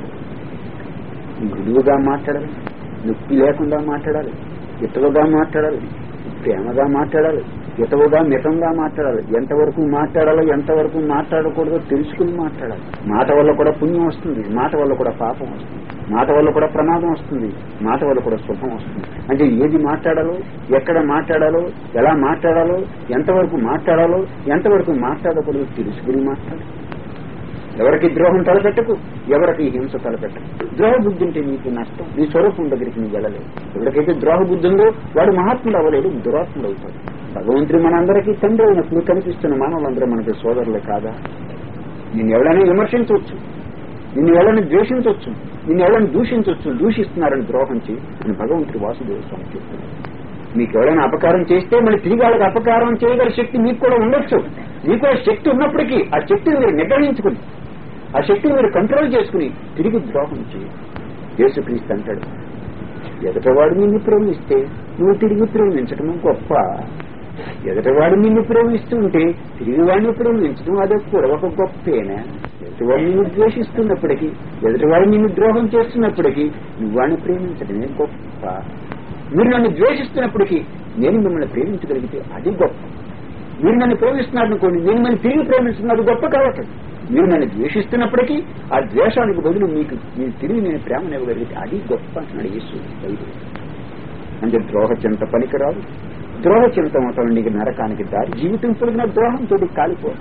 మృదువుగా మాట్లాడాలి నొప్పి లేకుండా మాట్లాడాలి ఇతరుగా మాట్లాడాలి ప్రేమగా మాట్లాడాలి ఇతవుగా మితంగా మాట్లాడాలి ఎంతవరకు మాట్లాడాలో ఎంతవరకు మాట్లాడకూడదో తెలుసుకుని మాట్లాడాలి మాట వల్ల కూడా పుణ్యం వస్తుంది మాట వల్ల కూడా పాపం వస్తుంది మాట వల్ల కూడా ప్రమాదం వస్తుంది మాట వల్ల కూడా శుభం వస్తుంది అంటే ఏది మాట్లాడాలో ఎక్కడ మాట్లాడాలో ఎలా మాట్లాడాలో ఎంతవరకు మాట్లాడాలో ఎంతవరకు మాట్లాడకూడదో తెలుసుకుని మాట్లాడాలి ఎవరికి ద్రోహం తలపెట్టకు ఎవరికి హింస తలపెట్టకు ద్రోహ బుద్ధి ఉంటే నీకు నష్టం నీ స్వరూపం దగ్గరికి నువ్వు వెళ్ళలేవు ఎవరికైతే ద్రోహ బుద్ధి ఉందో వాడు మహాత్ముడు అవ్వలేడు దురాత్ముడు అవుతాడు భగవంతుడు మనందరికీ తండ్రి అయినప్పుడు కనిపిస్తున్న మానవులందరూ మనకి సోదరులే కాదా నిన్ను ఎవరైనా విమర్శించవచ్చు నిన్ను ఎవరైనా ద్వేషించవచ్చు నిన్ను ఎవరైనా దూషించవచ్చు దూషిస్తున్నారని ద్రోహం చేయి అని భగవంతుడు వాసుదేవ స్వామి చెప్తున్నాడు మీకు ఎవరైనా అపకారం చేస్తే మళ్ళీ తిరిగి వాళ్ళకి అపకారం చేయగల శక్తి మీకు కూడా ఉండొచ్చు మీకు ఆ శక్తి ఉన్నప్పటికీ ఆ శక్తిని మీరు నిర్ణయించుకుని ఆ శక్తిని మీరు కంట్రోల్ చేసుకుని తిరిగి ద్రోహం చేయి యేసుక్రీస్తు అంటాడు ఎదటవాడు నిన్ను ప్రేమిస్తే నువ్వు తిరిగి ప్రేమించడం గొప్ప ఎదటవాడు నిన్ను ప్రేమిస్తూ ఉంటే తిరిగి వాడిని ప్రేమించడం అదే కూడా ఒక గొప్పేనా ఎదుటివాడు నిన్ను ద్వేషిస్తున్నప్పటికీ ఎదుటివాడు నిన్ను ద్రోహం చేస్తున్నప్పటికీ నువ్వు వాడిని ప్రేమించడమే గొప్ప మీరు నన్ను ద్వేషిస్తున్నప్పటికీ నేను మిమ్మల్ని ప్రేమించగలిగితే అది గొప్ప మీరు నన్ను ప్రేమిస్తున్నారు అనుకోండి నేను మిమ్మల్ని తిరిగి ప్రేమిస్తున్నది గొప్ప కావటం మీరు నన్ను ద్వేషిస్తున్నప్పటికీ ఆ ద్వేషానికి బదులు మీకు మీరు తిరిగి నేను ప్రేమనివ్వగలిగితే అది గొప్ప అంటున్నాడు యేసు బైబిల్ అంటే ద్రోహ చింత పనికిరాదు ద్రోహ చింత మొత్తం నీకు నరకానికి దారి జీవితం పొడిగిన ద్రోహంతో కాలిపో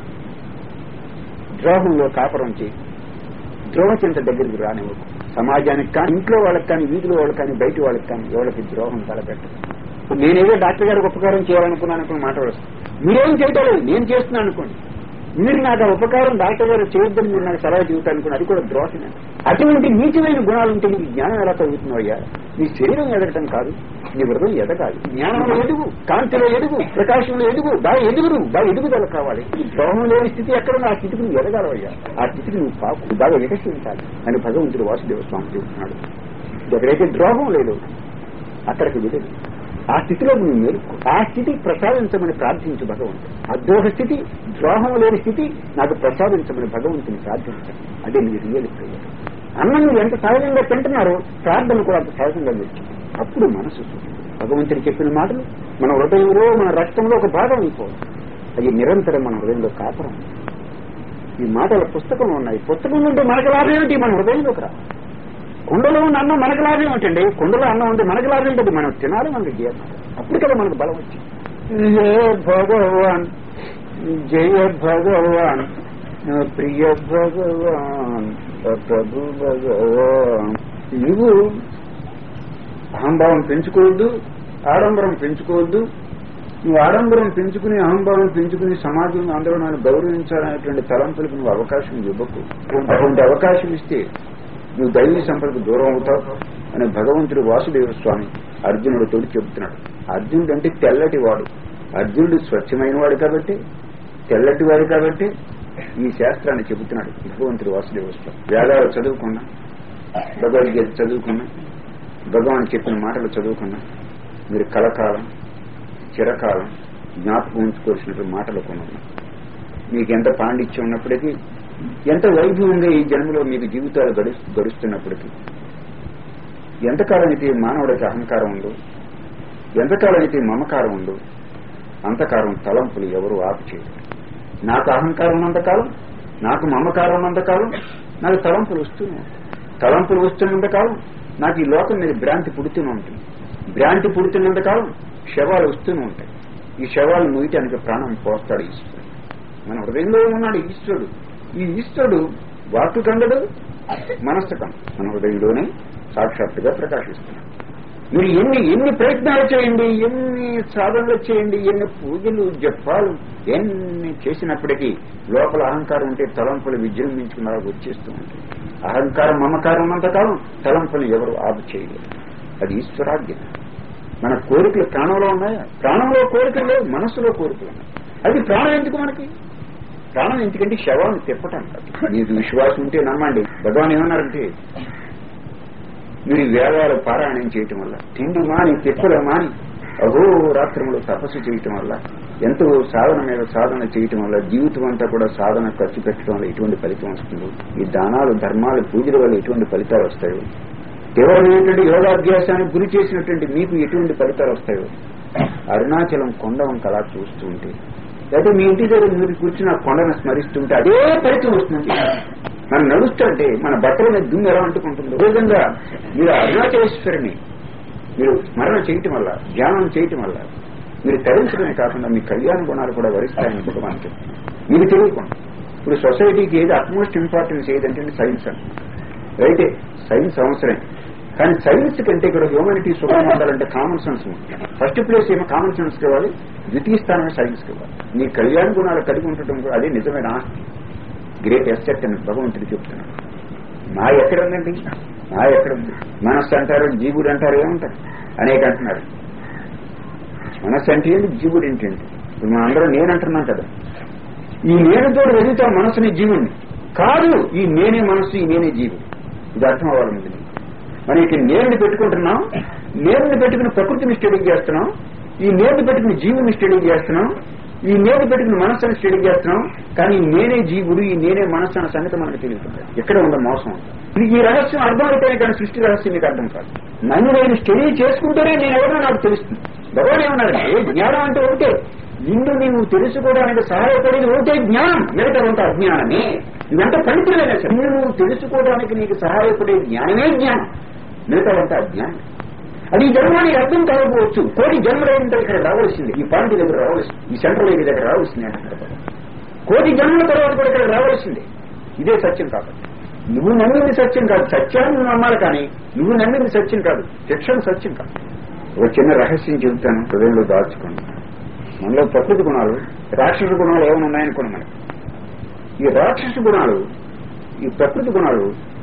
ద్రోహంలో కాపురం చేయి ద్రోహ చింత దగ్గరికి రానివ్వకు సమాజానికి కానీ ఇంట్లో వాళ్ళకి కానీ వీధిలో వాళ్ళకి కానీ బయట వాళ్ళకి కానీ ఎవరికి ద్రోహం తలపెట్టదు నేనేదో డాక్టర్ గారికి ఉపకారం చేయాలనుకున్నాను అనుకున్న మాట వస్తుంది మీరేం చేయటం లేదు నేను చేస్తున్నాను అనుకోండి మీరు నాకు ఆ ఉపకారం డాక్టర్ గారు చేయొద్దని మీరు నాకు సలహా చెబుతాను అనుకుని అది కూడా ద్రోహమే అటువంటి నీచమైన గుణాలు ఉంటే నీకు జ్ఞానం ఎలా కలుగుతున్నాయ్యా నీ శరీరం ఎదగటం కాదు నీ హృదయం ఎదగాలి జ్ఞానంలో ఎదుగు కాంతిలో ఎదుగు ప్రకాశంలో ఎదుగు బాగా ఎదుగురు బాగా ఎదుగుదల కావాలి ఈ ద్రోహం లేని స్థితి ఎక్కడ ఉంది? ఆ స్థితికి నువ్వు ఎదగాలయ్యా ఆ స్థితికి నువ్వు పాకు బాగా వికసించాలి అని భగవంతుడు వాసుదేవ స్వామి చెబుతున్నాడు ఎక్కడైతే ద్రోహం లేదు అక్కడికి విడదు ఆ స్థితిలో నువ్వు మేలుకో ఆ స్థితి ప్రసాదించమని ప్రార్థించు భగవంతుడు అద్రోహ స్థితి ద్రోహం లేని స్థితి నాకు ప్రసాదించమని భగవంతుని ప్రార్థించండి అదే నీ రియల్ ప్రేయర్ అన్నం మీరు ఎంత సహజంగా తింటున్నారో ప్రార్థన కూడా అంత సహజంగా చేస్తుంది అప్పుడు మనసు సుఖం. భగవంతుడు చెప్పిన మాటలు మన హృదయంలో మన రక్తంలో ఒక భాగం అయిపోవాలి అది నిరంతరం మన హృదయంలో కాపురం ఈ మాటల పుస్తకం ఉన్నాయి పుస్తకం నుండి మనకు లాభం ఏమిటి మన హృదయంలోకి రా కుండలో ఉన్న అన్నం మనకు లాభం ఏమిటండి కుండలో అన్నం ఉంటే మనకు లాభం ఏంటది మనం తినాలి మనకి జీవనం అప్పుడు కదా మనకు బలం వచ్చింది జయ భగవాన్ జయ భగవాన్ ప్రియ భగవాన్ ప్రభు భగవాన్ నువ్వు అహంభావం పెంచుకోవద్దు ఆడంబరం పెంచుకోవద్దు నువ్వు ఆడంబరం పెంచుకుని అహంభావం పెంచుకుని సమాజంలో అందరూ నన్ను గౌరవించాలనేటువంటి తలంపులకు నువ్వు అవకాశం ఇవ్వకు అటువంటి అవకాశం ఇస్తే నువ్వు దైవీ సంపదకు దూరం అవుతావు అని భగవంతుడు వాసుదేవ స్వామి అర్జునుడితో చెబుతున్నాడు అర్జునుడు అంటే తెల్లటి వాడు అర్జునుడు స్వచ్ఛమైన వాడు కాబట్టి తెల్లటి వాడు కాబట్టి ఈ శాస్త్రాన్ని చెబుతున్నాడు భగవంతుడు వాసుదేవ స్వామి వేదాలు చదువుకున్నా భగవద్గీత చదువుకున్నా భగవాన్ చెప్పిన మాటలు చదువుకున్నా మీరు కలకాలం చిరకాలం జ్ఞాపకం ఉంచుకోవాల్సినటువంటి మాటలు కొన్ని ఉన్నాయి మీకు ఎంత పాండిత్యం ఉన్నప్పటికీ ఎంత వైభవంగా ఈ జన్మలో మీకు జీవితాలు గడు గడుస్తున్నప్పటికీ ఎంతకాలం అయితే మానవుడికి అహంకారం ఉందో ఎంతకాలం అయితే మమకారం ఉందో అంతకాలం తలంపులు ఎవరు ఆపు చేయరు నాకు అహంకారం ఉన్నంతకాలం నాకు మమకారం ఉన్నంతకాలం నాకు తలంపులు వస్తూనే ఉంటాయి తలంపులు వస్తున్నంతకాలం నాకు ఈ లోకం మీద భ్రాంతి పుడుతూనే ఉంటుంది భ్రాంతి పుడుతున్నంతకాలం శవాలు వస్తూనే ఉంటాయి ఈ శవాలు మొయ్యటానికి ప్రాణం పోస్తాడు ఈశ్వరుడు మన హృదయంలో ఉన్నాడు ఈశ్వరుడు ఈ ఈశ్వరుడు వాక్కు కందడు మనస్సు కంద మన హృదయంలోనే సాక్షాత్తుగా ప్రకాశిస్తున్నాడు మీరు ఎన్ని ఎన్ని ప్రయత్నాలు చేయండి ఎన్ని సాధనలు చేయండి ఎన్ని పూజలు జపాలు ఎన్ని చేసినప్పటికీ లోపల అహంకారం ఉంటే తలంపులు విజృంభించుకున్నా వచ్చేస్తూ ఉంటాయి అహంకారం మమకారం ఉన్నంతకాలం తలంపులు ఎవరు ఆపు చేయలేరు అది ఈశ్వరాజ్ఞ మన కోరికలు ప్రాణంలో ఉన్నాయా ప్రాణంలో కోరికలు లేవు మనస్సులో కోరికలు ఉన్నాయి అది ప్రాణం ఎందుకు మనకి ప్రాణం ఎందుకంటే శవాన్ని తిప్పటానికి మీకు విశ్వాసం ఉంటే నమ్మండి భగవాన్ ఏమన్నారంటే మీరు వేదాలు పారాయణం చేయటం వల్ల తిండి మాని తిప్పల మాని అహోరాత్రములు తపస్సు చేయటం వల్ల ఎంతో సాధన మీద సాధన చేయటం వల్ల జీవితం అంతా కూడా సాధన ఖర్చు పెట్టడం వల్ల ఎటువంటి ఫలితం వస్తుందో ఈ దానాలు ధర్మాలు పూజల వల్ల ఎటువంటి ఫలితాలు వస్తాయో కేవలమైనటువంటి యోగాభ్యాసానికి గురి చేసినటువంటి మీకు ఎటువంటి ఫలితాలు వస్తాయో అరుణాచలం కొండ వంక అలా చూస్తూ ఉంటే లేదా మీ ఇంటి దగ్గర మీరు కూర్చుని ఆ కొండను స్మరిస్తుంటే అదే ఫలితం వస్తుంది మనం నడుస్తుంటే మన బట్టల మీద దుమ్ము ఎలా అంటుకుంటుందో అదే విధంగా మీరు అరుణాచలేశ్వరిని మీరు స్మరణ చేయటం వల్ల ధ్యానం చేయటం వల్ల మీరు తరించడమే కాకుండా మీ కళ్యాణ గుణాలు కూడా వరిస్తాయని భగవాన్ చెప్తారు మీకు తెలియకుండా ఇప్పుడు సొసైటీకి ఏది అట్మోస్ట్ ఇంపార్టెన్స్ ఏదంటే సైన్స్ అని అయితే సైన్స్ అవసరం కానీ సైన్స్ కంటే ఇక్కడ హ్యూమానిటీ సుఖం ఉండాలంటే కామన్ సెన్స్ ఫస్ట్ ప్లేస్ ఏమో కామన్ సెన్స్ కావాలి ద్వితీయ స్థానమే సైన్స్ కావాలి మీ కళ్యాణ గుణాలు కలిగి ఉండటం కూడా అదే నిజమైన ఆస్తి గ్రేట్ ఎస్సెట్ అని భగవంతుడు చెప్తున్నాడు మా ఎక్కడ ఉందండి మా ఎక్కడ ఉంది మనస్సు అంటారు జీవుడు అంటారు ఏమంటారు అనేక అంటున్నారు మనస్సు అంటే ఏంటి జీవుడు ఏంటండి ఇప్పుడు మనం అందరం నేను అంటున్నాం కదా ఈ నేనుతో వెళ్తాం మనసుని జీవుణ్ణి కాదు ఈ నేనే మనస్సు ఈ నేనే జీవుడు ఇది అర్థం అవ్వాలి ముందు మరి ఇక నేరుని పెట్టుకుంటున్నాం నేరుని పెట్టుకుని ప్రకృతిని స్టడీ చేస్తున్నాం ఈ నేరుని పెట్టుకుని జీవుని స్టడీ చేస్తున్నాం ఈ నేను పెట్టుకుని మనస్సును స్టడీ చేస్తున్నాం కానీ ఈ నేనే జీవుడు ఈ నేనే మనస్సు అన్న సంగతి మనకు తెలియదు ఎక్కడ ఉందో మోసం ఇది ఈ రహస్యం అర్థమైతేనే కానీ సృష్టి రహస్యం మీకు అర్థం కాదు నన్ను నేను స్టడీ చేసుకుంటేనే నేను ఎవరో నాకు తెలుస్తుంది భగవాన్ ఏమన్నారంటే జ్ఞానం అంటే ఒకటే నిన్ను నీవు తెలుసుకోవడానికి సహాయపడేది ఒకటే జ్ఞానం మిగతా అంత అజ్ఞానమే ఇదంతా పవిత్రమైన నిన్ను నువ్వు తెలుసుకోవడానికి నీకు సహాయపడే జ్ఞానమే జ్ఞానం మిగతా అంత అజ్ఞానం అది ఈ జన్మ నీకు అర్థం కాకపోవచ్చు కోటి జన్మలైన ఇక్కడ రావాల్సింది ఈ పాయింట్ దగ్గర రావాల్సింది ఈ సెంట్రల్ ఏరియా దగ్గర రావాల్సింది అంటారు కోటి జన్మల తర్వాత కూడా ఇక్కడ రావాల్సిందే ఇదే సత్యం కాబట్టి నువ్వు నమ్మింది సత్యం కాదు సత్యాన్ని నువ్వు నమ్మాలి కానీ నువ్వు నమ్మింది సత్యం కాదు శిక్షణ సత్యం కాదు ఒక చిన్న రహస్యం చెబుతాను హృదయంలో దాచుకోండి మనలో ప్రకృతి గుణాలు రాక్షస గుణాలు ఏమైనా ఉన్నాయనుకోండి మనకి ఈ రాక్షస గుణాలు ఈ ప్రకృతి గుణాలు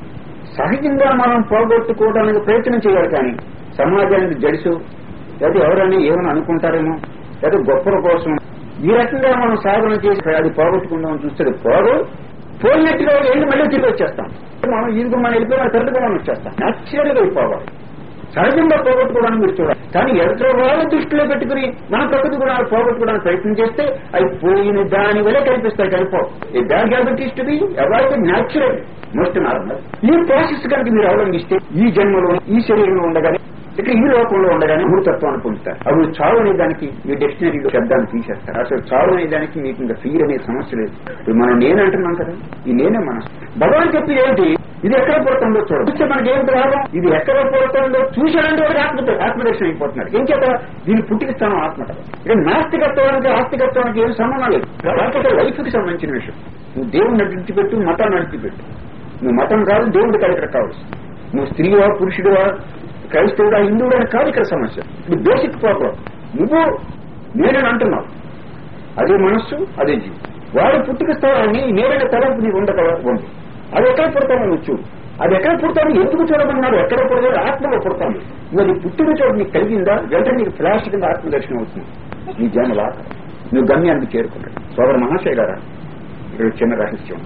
సహజంగా మనం పోగొట్టుకోవడానికి ప్రయత్నం చేయాలి కానీ సమాజానికి జడిసు లేదా ఎవరైనా ఏమైనా అనుకుంటారేమో లేదా గొప్పల కోసం ఈ రకంగా మనం సాధన చేసి అది పోగొట్టుకుందామని చూస్తే అది పోదు పోయినట్టుగా వెళ్ళి మళ్ళీ తిరిగి వచ్చేస్తాం మనం ఇది మనం వెళ్ళిపోయిన తిరగగా మనం వచ్చేస్తాం న్యాచురల్ గా అయిపోవాలి సహజంగా పోగొట్టుకోవడానికి మీరు చూడాలి కానీ ఎదుటి వాళ్ళ దృష్టిలో పెట్టుకుని మన ప్రకృతి గుణాలు పోగొట్టుకోవడానికి ప్రయత్నం చేస్తే అవి పోయిన దాని వల్ల కనిపిస్తాయి కలిపో ఈ bad habit is to be avoid natural most normal ఈ ప్రాసెస్ కనుక మీరు అవలంబిస్తే ఈ జన్మలో ఈ శరీరంలో ఉండగానే ఇక్కడ ఈ లోకంలో ఉండగానే అమృతత్వాన్ని పొందుతారు అవి చావు అనే దానికి మీ డిక్షనరీలో శబ్దాన్ని తీసేస్తారు అసలు చావు అనే దానికి మీకు ఇంకా ఫీర్ అనే సమస్య లేదు ఇప్పుడు మనం నేనంటున్నాం కదా ఈ నేనే మనసు భగవాన్ చెప్పి ఏంటి ఇది ఎక్కడ పుడుతుందో చూడండి చూస్తే మనకి ఏంటి లాభం ఇది ఎక్కడ పుడుతుందో చూశాడంటే వాడికి ఆత్మ ఆత్మదర్శనం అయిపోతున్నాడు ఏం చేత దీన్ని పుట్టిస్తాను ఆత్మ కదా ఇక నాస్తికత్వానికి ఆస్తికత్వానికి ఏం సంబంధం లేదు లేకపోతే లైఫ్ కి సంబంధించిన విషయం నువ్వు దేవుడిని నడిచిపెట్టు మతాన్ని నడిచిపెట్టు నువ్వు మతం కాదు దేవుడి కలిగి కావచ్చు నువ్వు స్త్రీవా పురుషుడివా క్రైస్తవుడా హిందువుడా అని కాదు ఇక్కడ సమస్య ఇది బేసిక్ ప్రాబ్లం నువ్వు నేనని అంటున్నావు అదే మనస్సు అదే జీవి వాడు పుట్టుక స్థానాన్ని నేరైన తలంపు నీకు ఉండగల ఉంది అది ఎక్కడ పుడతాను నువ్వు చూడు అది ఎక్కడ పుడతాను ఎందుకు చూడమన్నాడు ఎక్కడ పుడతాడు ఆత్మలో పుడతాను నువ్వు అది పుట్టిన చోటు నీకు కలిగిందా వెంటనే నీకు ఫ్లాష్ కింద ఆత్మదర్శనం అవుతుంది నీ జన్మలా నువ్వు గమ్యానికి చేరుకున్నాడు సోదర మహాశయ గారా ఇక్కడ చిన్న రహస్యం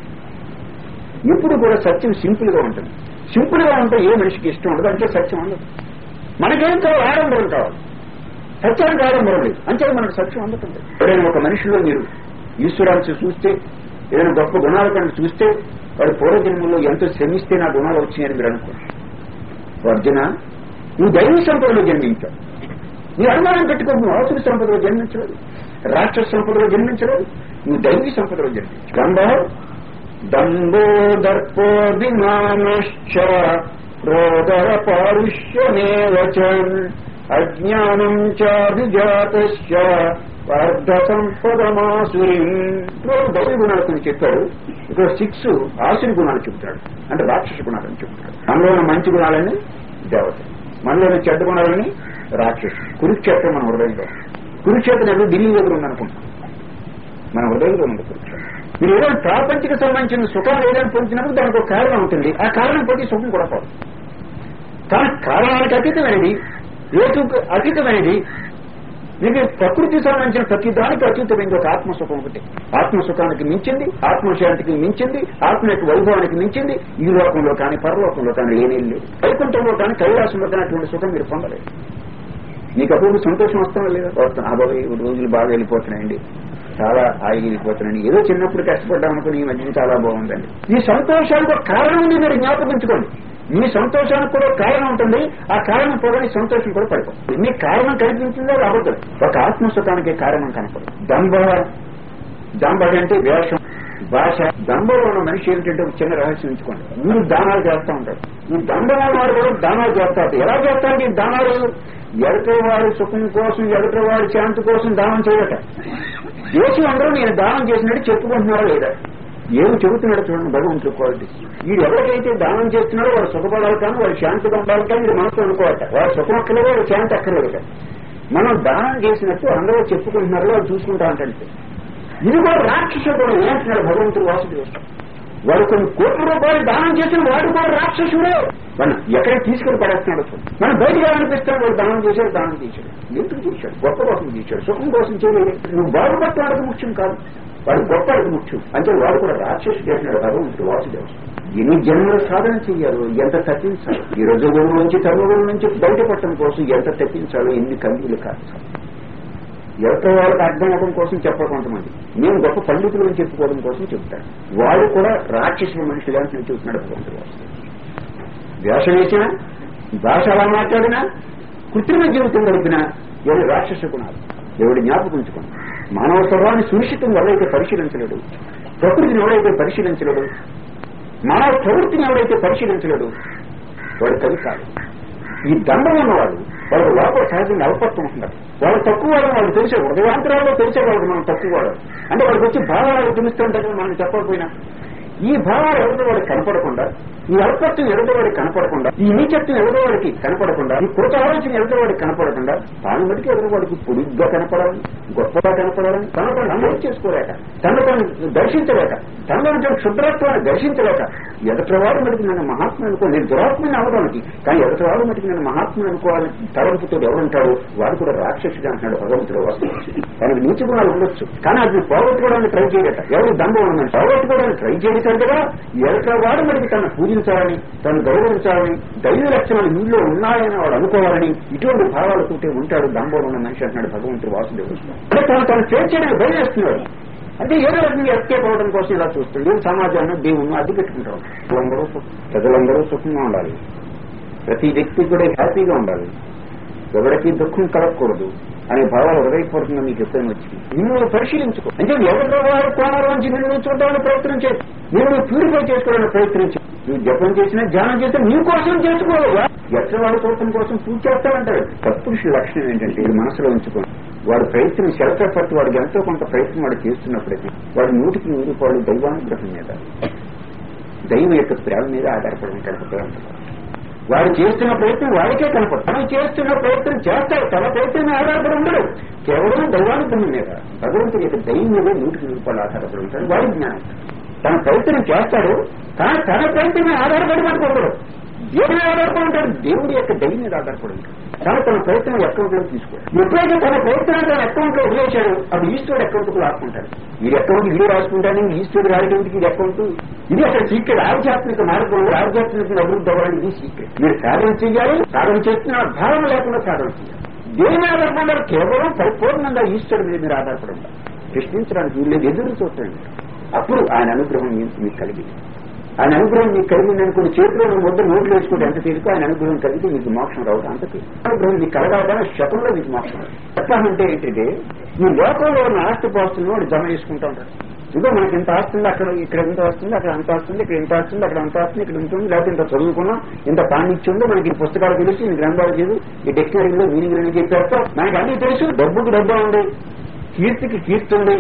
ఎప్పుడు కూడా సత్యం సింపుల్ గా ఉంటుంది సింపుల్ గా ఉంటే ఏ మనిషికి ఇష్టం ఉండదు అంటే సత్యం ఉండదు మనకేం కావాలి ఆడంబరం కావాలి సత్యానికి ఆడంబరం లేదు అంటే మనకు సత్యం అందుతుంది ఎవరైనా ఒక మనిషిలో మీరు ఈశ్వరాంశ చూస్తే ఏదైనా గొప్ప గుణాలు కనుక చూస్తే వాడు పూర్వజన్మలో ఎంతో శ్రమిస్తే నా గుణాలు వచ్చినాయని మీరు అనుకోండి అర్జున నువ్వు దైవ సంపదలో జన్మించావు నీ అనుమానం పెట్టుకో నువ్వు ఆసురి సంపదలో జన్మించలేదు రాక్షస సంపదలో జన్మించలేదు నువ్వు దైవీ సంపదలో జన్మించు గంధ దంభో దర్పోభిమానశ్చ క్రోధర పారుష్యమేవ చ అజ్ఞానం చాభిజాతశ్చ పార్థ సంపదమాసురి దైవ గుణాలు కొన్ని చెప్పాడు ఇక్కడ సిక్స్ ఆసురి గుణాలు చెబుతాడు అంటే రాక్షస గుణాలని చెబుతాడు మనలో ఉన్న మంచి గుణాలని దేవత మనలో ఉన్న చెడ్డ గుణాలని రాక్షసు కురుక్షేత్రం మన హృదయంలో కురుక్షేత్రం ఎప్పుడు ఢిల్లీ దగ్గర ఉందనుకుంటాం మన హృదయంలో ఉంది కురుక్షేత్రం మీరు ఏదైనా ప్రాపంచిక సంబంధించిన సుఖం ఏదైనా పొందినప్పుడు దానికి ఒక కారణం ఉంటుంది ఆ కారణం పోటీ సుఖం కూడా పోదు కానీ కారణానికి అతీతమైనది రేటుకు అతీతమైనది మీకు ప్రకృతి సంబంధించిన ప్రతి దానికి అతీతమైంది ఒక ఆత్మసుఖం ఒకటి ఆత్మసుఖానికి మించింది ఆత్మశాంతికి మించింది ఆత్మ యొక్క వైభవానికి మించింది ఈ లోకంలో కానీ పరలోకంలో కానీ లేనే లేదు వైకుంఠంలో కానీ కైలాసంలో కానీ అటువంటి సుఖం మీరు పొందలేదు మీకు అప్పుడు సంతోషం వస్తుందా లేదా వస్తాం అబ్బాయి రోజులు బాగా వెళ్ళిపోతున్నాయండి చాలా హాయిగా వెళ్ళిపోతున్నాయండి ఏదో చిన్నప్పుడు కష్టపడ్డాం అనుకుని ఈ మధ్య చాలా బాగుందండి ఈ సంతోషానికి ఒక కారణం ఉంది మీరు జ్ఞాపకించుకోండి మీ సంతోషానికి కూడా ఒక కారణం ఉంటుంది ఆ కారణం పోగానే సంతోషం కూడా పడిపోతుంది మీ కారణం కనిపించిందో అది అబద్ధం ఒక ఆత్మసుఖానికి కారణం కనపడదు దంభ దంభ అంటే వేషం భాష దంభలో ఉన్న మనిషి ఏమిటంటే ఒక చిన్న రహస్యం ఉంచుకోండి మీరు దానాలు చేస్తూ ఉంటారు ఈ దంభలో వాడు కూడా దానాలు చేస్తారు ఎలా చేస్తారు ఈ దానాలు ఎడతవాడి సుఖం కోసం ఎడతవాడి శాంతి కోసం దానం చేయట దేశం అందరూ నేను దానం చేసినట్టు చెప్పుకుంటున్నారా లేదా ఏమి చెబుతున్నాడు చూడండి భగవంతుడు క్వాలిటీ వీడు ఎవరికైతే దానం చేస్తున్నాడో వాడు సుఖపడాలి కానీ వాడు శాంతిగా ఉండాలి కానీ వీడు మనసు అనుకోవట వాడు సుఖం అక్కర్లేదు వాడు శాంతి అక్కర్లేదు కదా మనం దానం చేసినట్టు అందరూ చెప్పుకుంటున్నారు వాడు చూసుకుంటా అంటే ఇది కూడా రాక్షస కూడా ఏంటున్నాడు భగవంతుడు వాసుదేవుడు వాడు కొన్ని కోట్ల రూపాయలు దానం చేసిన వాడు కూడా రాక్షసుడే మనం ఎక్కడ తీసుకెళ్లి పడేస్తున్నాడు చూడు. మనం బయటగా అనిపిస్తాడు వాడు దానం చేశాడు దానం చేశాడు ఎందుకు చేశాడు గొప్ప కోసం చేశాడు సుఖం కోసం చేయలేదు నువ్వు బాగుపడతానికి ముఖ్యం కాదు వాడు గొప్పకి ముఖ్యం అంటే వాడు కూడా రాక్షసు చేసినాడు భగవంతుడు వాసుదేవుడు ఎన్ని జన్మల సాధన చెయ్యాలో ఎంత తప్పించాలో ఈ రజగుణం నుంచి తరువుల నుంచి బయటపడటం కోసం ఎంత తప్పించాలో ఎన్ని కన్నీళ్లు కాల్చాలి ఎవరి వాళ్ళకి అర్థం అవడం కోసం చెప్పరు కొంతమంది నేను గొప్ప పండితులను చెప్పుకోవడం కోసం చెప్తాను వాడు కూడా రాక్షసుల మనుషులు అని నేను చెప్తున్నాడు భగవంతుడు వాసుదేవుడు వేషం వేసినా భాష అలా మాట్లాడినా కృత్రిమ జీవితం గడిపినా ఎవరి రాక్షస గుణాలు ఎవడి జ్ఞాపకం ఉంచుకోండి మానవ స్వభావాన్ని సునిశ్చితం ఎవరైతే పరిశీలించలేడు ప్రకృతిని ఎవరైతే పరిశీలించలేడు మానవ ప్రవృత్తిని ఎవరైతే పరిశీలించలేడు వాడు కవి కాదు ఈ దండం ఉన్నవాడు వాళ్ళకి లోపల సహజంగా అల్పత్వం ఉంటారు వాళ్ళు తక్కువ వాడు వాళ్ళు తెలిసే హృదయాంతరాల్లో తెలిసే వాళ్ళకి మనం తక్కువ వాడు అంటే వాళ్ళకి వచ్చి భావాలు తెలుస్తుంటారు మనం చెప్పకపోయినా ఈ భావాలు ఎవరితో వాడికి కనపడకుండా ఈ అల్పత్వం ఎదుటివాడికి కనపడకుండా ఈ నీచత్వం ఎదుటివాడికి కనపడకుండా ఈ కృత ఆలోచన ఎదుటివాడికి కనపడకుండా తాను మటుకు ఎదుటివాడికి పొడిగ్గా కనపడాలని గొప్పగా కనపడాలని తన తను అమలు చేసుకోలేక తను తను దర్శించలేక తనలో ఉంచిన క్షుద్రత్వాన్ని దర్శించలేక ఎదుటివాడు మటుకు నన్ను మహాత్మ అనుకో నేను దురాత్మని అవడానికి కానీ ఎదుటివాడు మటుకు నన్ను మహాత్మ అనుకోవాలని తలంపుతో ఎవరుంటాడు వాడు కూడా రాక్షసుడు అంటున్నాడు భగవంతుడు వస్తుంది తనకు నీచ గుణాలు ఉండొచ్చు కానీ అది పోగొట్టుకోవడానికి ట్రై చేయలేట ఎవరు దండం ఉందని పోగొట్టుకోవడానికి ట్రై చేయకంటగా ఎదుటివాడు మటుకు తను పూజించాలని తను గౌరవించాలని దైవ లక్షణాలు వీళ్ళు ఉన్నాయని వాడు అనుకోవాలని ఇటువంటి భావాలతోటే ఉంటాడు దంబోడు ఉన్న మనిషి అంటున్నాడు భగవంతుడు వాసుదేవుడు అంటే తను తను చేర్చడానికి భయవేస్తున్నాడు అంటే ఏదో రకంగా ఎస్కేప్ అవడం కోసం ఇలా చూస్తుంది సమాజాన్ని దేవుణ్ణి అడ్డు పెట్టుకుంటాం ప్రజలందరూ సు- ప్రజలందరూ సుఖంగా ఉండాలి ప్రతి వ్యక్తి కూడా హ్యాపీగా ఉండాలి ఎవరికి దుఃఖం కలగకూడదు అనే భావాలు హృదయపూర్వకంగా మీకు ఎప్పుడైనా వచ్చింది నిన్ను పరిశీలించుకో అంటే ఎవరి వారి కోణాల నుంచి నిన్ను చూడడానికి ప్రయత్నం చేయి నేను ప్యూరిఫై చేసుకోవడానికి ప్రయత్నించు నువ్వు జపం చేసినా ధ్యానం చేసినా నీ కోసం చేసుకోవాలి ఎట్ల వాడి కోసం కోసం పూజ చేస్తానంటాడు సత్పురుషుల లక్షణం ఏంటంటే ఇది మనసులో ఉంచుకోండి వాడు ప్రయత్నం సెల్ఫ్ ఎఫర్ట్ వాడికి ఎంతో కొంత ప్రయత్నం వాడు చేస్తున్నప్పుడైతే వాడు నూటికి నూరు పాడు దైవానుగ్రహం మీద దైవం యొక్క ప్రేమ మీద ఆధారపడి ఉంటాడు భగవంతుడు వాడు చేస్తున్న ప్రయత్నం వాడికే కనపడు తను చేస్తున్న ప్రయత్నం చేస్తాడు తన ప్రయత్నం మీద ఆధారపడి ఉండడు కేవలం దైవానుగ్రహం మీద భగవంతుడి యొక్క దైవం మీద నూటికి నూరు పాడు ఆధారపడి ఉంటాడు వాడి జ్ఞానం తన ప్రయత్నం చేస్తాడు కానీ తన ప్రయత్నం మీద ఆధారపడి మనకు ఉండడు దేవుడి మీద ఆధారపడి ఉంటాడు దేవుడి యొక్క దయ మీద ఆధారపడి ఉంటాడు కానీ తన ప్రయత్నం అకౌంట్ లో తీసుకోడు ఎప్పుడైతే తన ప్రయత్నాన్ని తన అకౌంట్ లో వదిలేశాడు అప్పుడు ఈశ్వరుడు అకౌంట్ కు రాసుకుంటాడు ఈ అకౌంట్ వీడు రాసుకుంటాను ఈశ్వరుడు రాయడానికి ఇది అకౌంట్ ఇది అసలు సీక్రెట్ ఆధ్యాత్మిక మార్గంలో ఆధ్యాత్మిక అభివృద్ధి అవ్వడానికి ఇది సీక్రెట్ మీరు సాధన చేయాలి సాధన చేస్తున్న భావన లేకుండా సాధన చేయాలి దేని మీద ఆధారపడారు కేవలం పరిపూర్ణంగా ఈశ్వరుడు మీద మీరు ఆధారపడి ఉండాలి ప్రశ్నించడానికి వీళ్ళు ఎదురు చూడండి అప్పుడు ఆయన అనుగ్రహం మీ- మీకు కలిగింది ఆయన అనుగ్రహం మీకు కలిగింది అనుకుని చేతిలో ఉన్న ముద్ద నోట్లు వేసుకుంటే ఎంత తీరుకో ఆయన అనుగ్రహం కలిగితే మీకు మోక్షం రావడం అంత తీరు అనుగ్రహం మీకు కలగాలని శతంలో మీకు మోక్షం రాదు. ఎట్లా అంటే ఏంటంటే ఈ లోకంలో ఉన్న ఆస్తి పాస్తులను వాడు జమ చేసుకుంటూ ఉంటాడు ఇదో మనకి ఇంత ఆస్తుంది అక్కడ ఇక్కడ ఇంత వస్తుంది అక్కడ అంత వస్తుంది ఇక్కడ ఇంత వస్తుంది అక్కడ అంత వస్తుంది ఇక్కడ ఇంత ఉంది లేకపోతే ఇంత చదువుకున్నాం ఇంత పాండిత్యం ఉంది మనకి ఈ పుస్తకాలు తెలుసు ఈ గ్రంథాలు తెలుసు ఈ డిక్షనరీలో మీనింగ్ అని చెప్పేస్తాం మనకి అన్ని తెలుసు డబ్బుకి డబ్బు ఉంది కీర్తికి కీర్తి ఉంది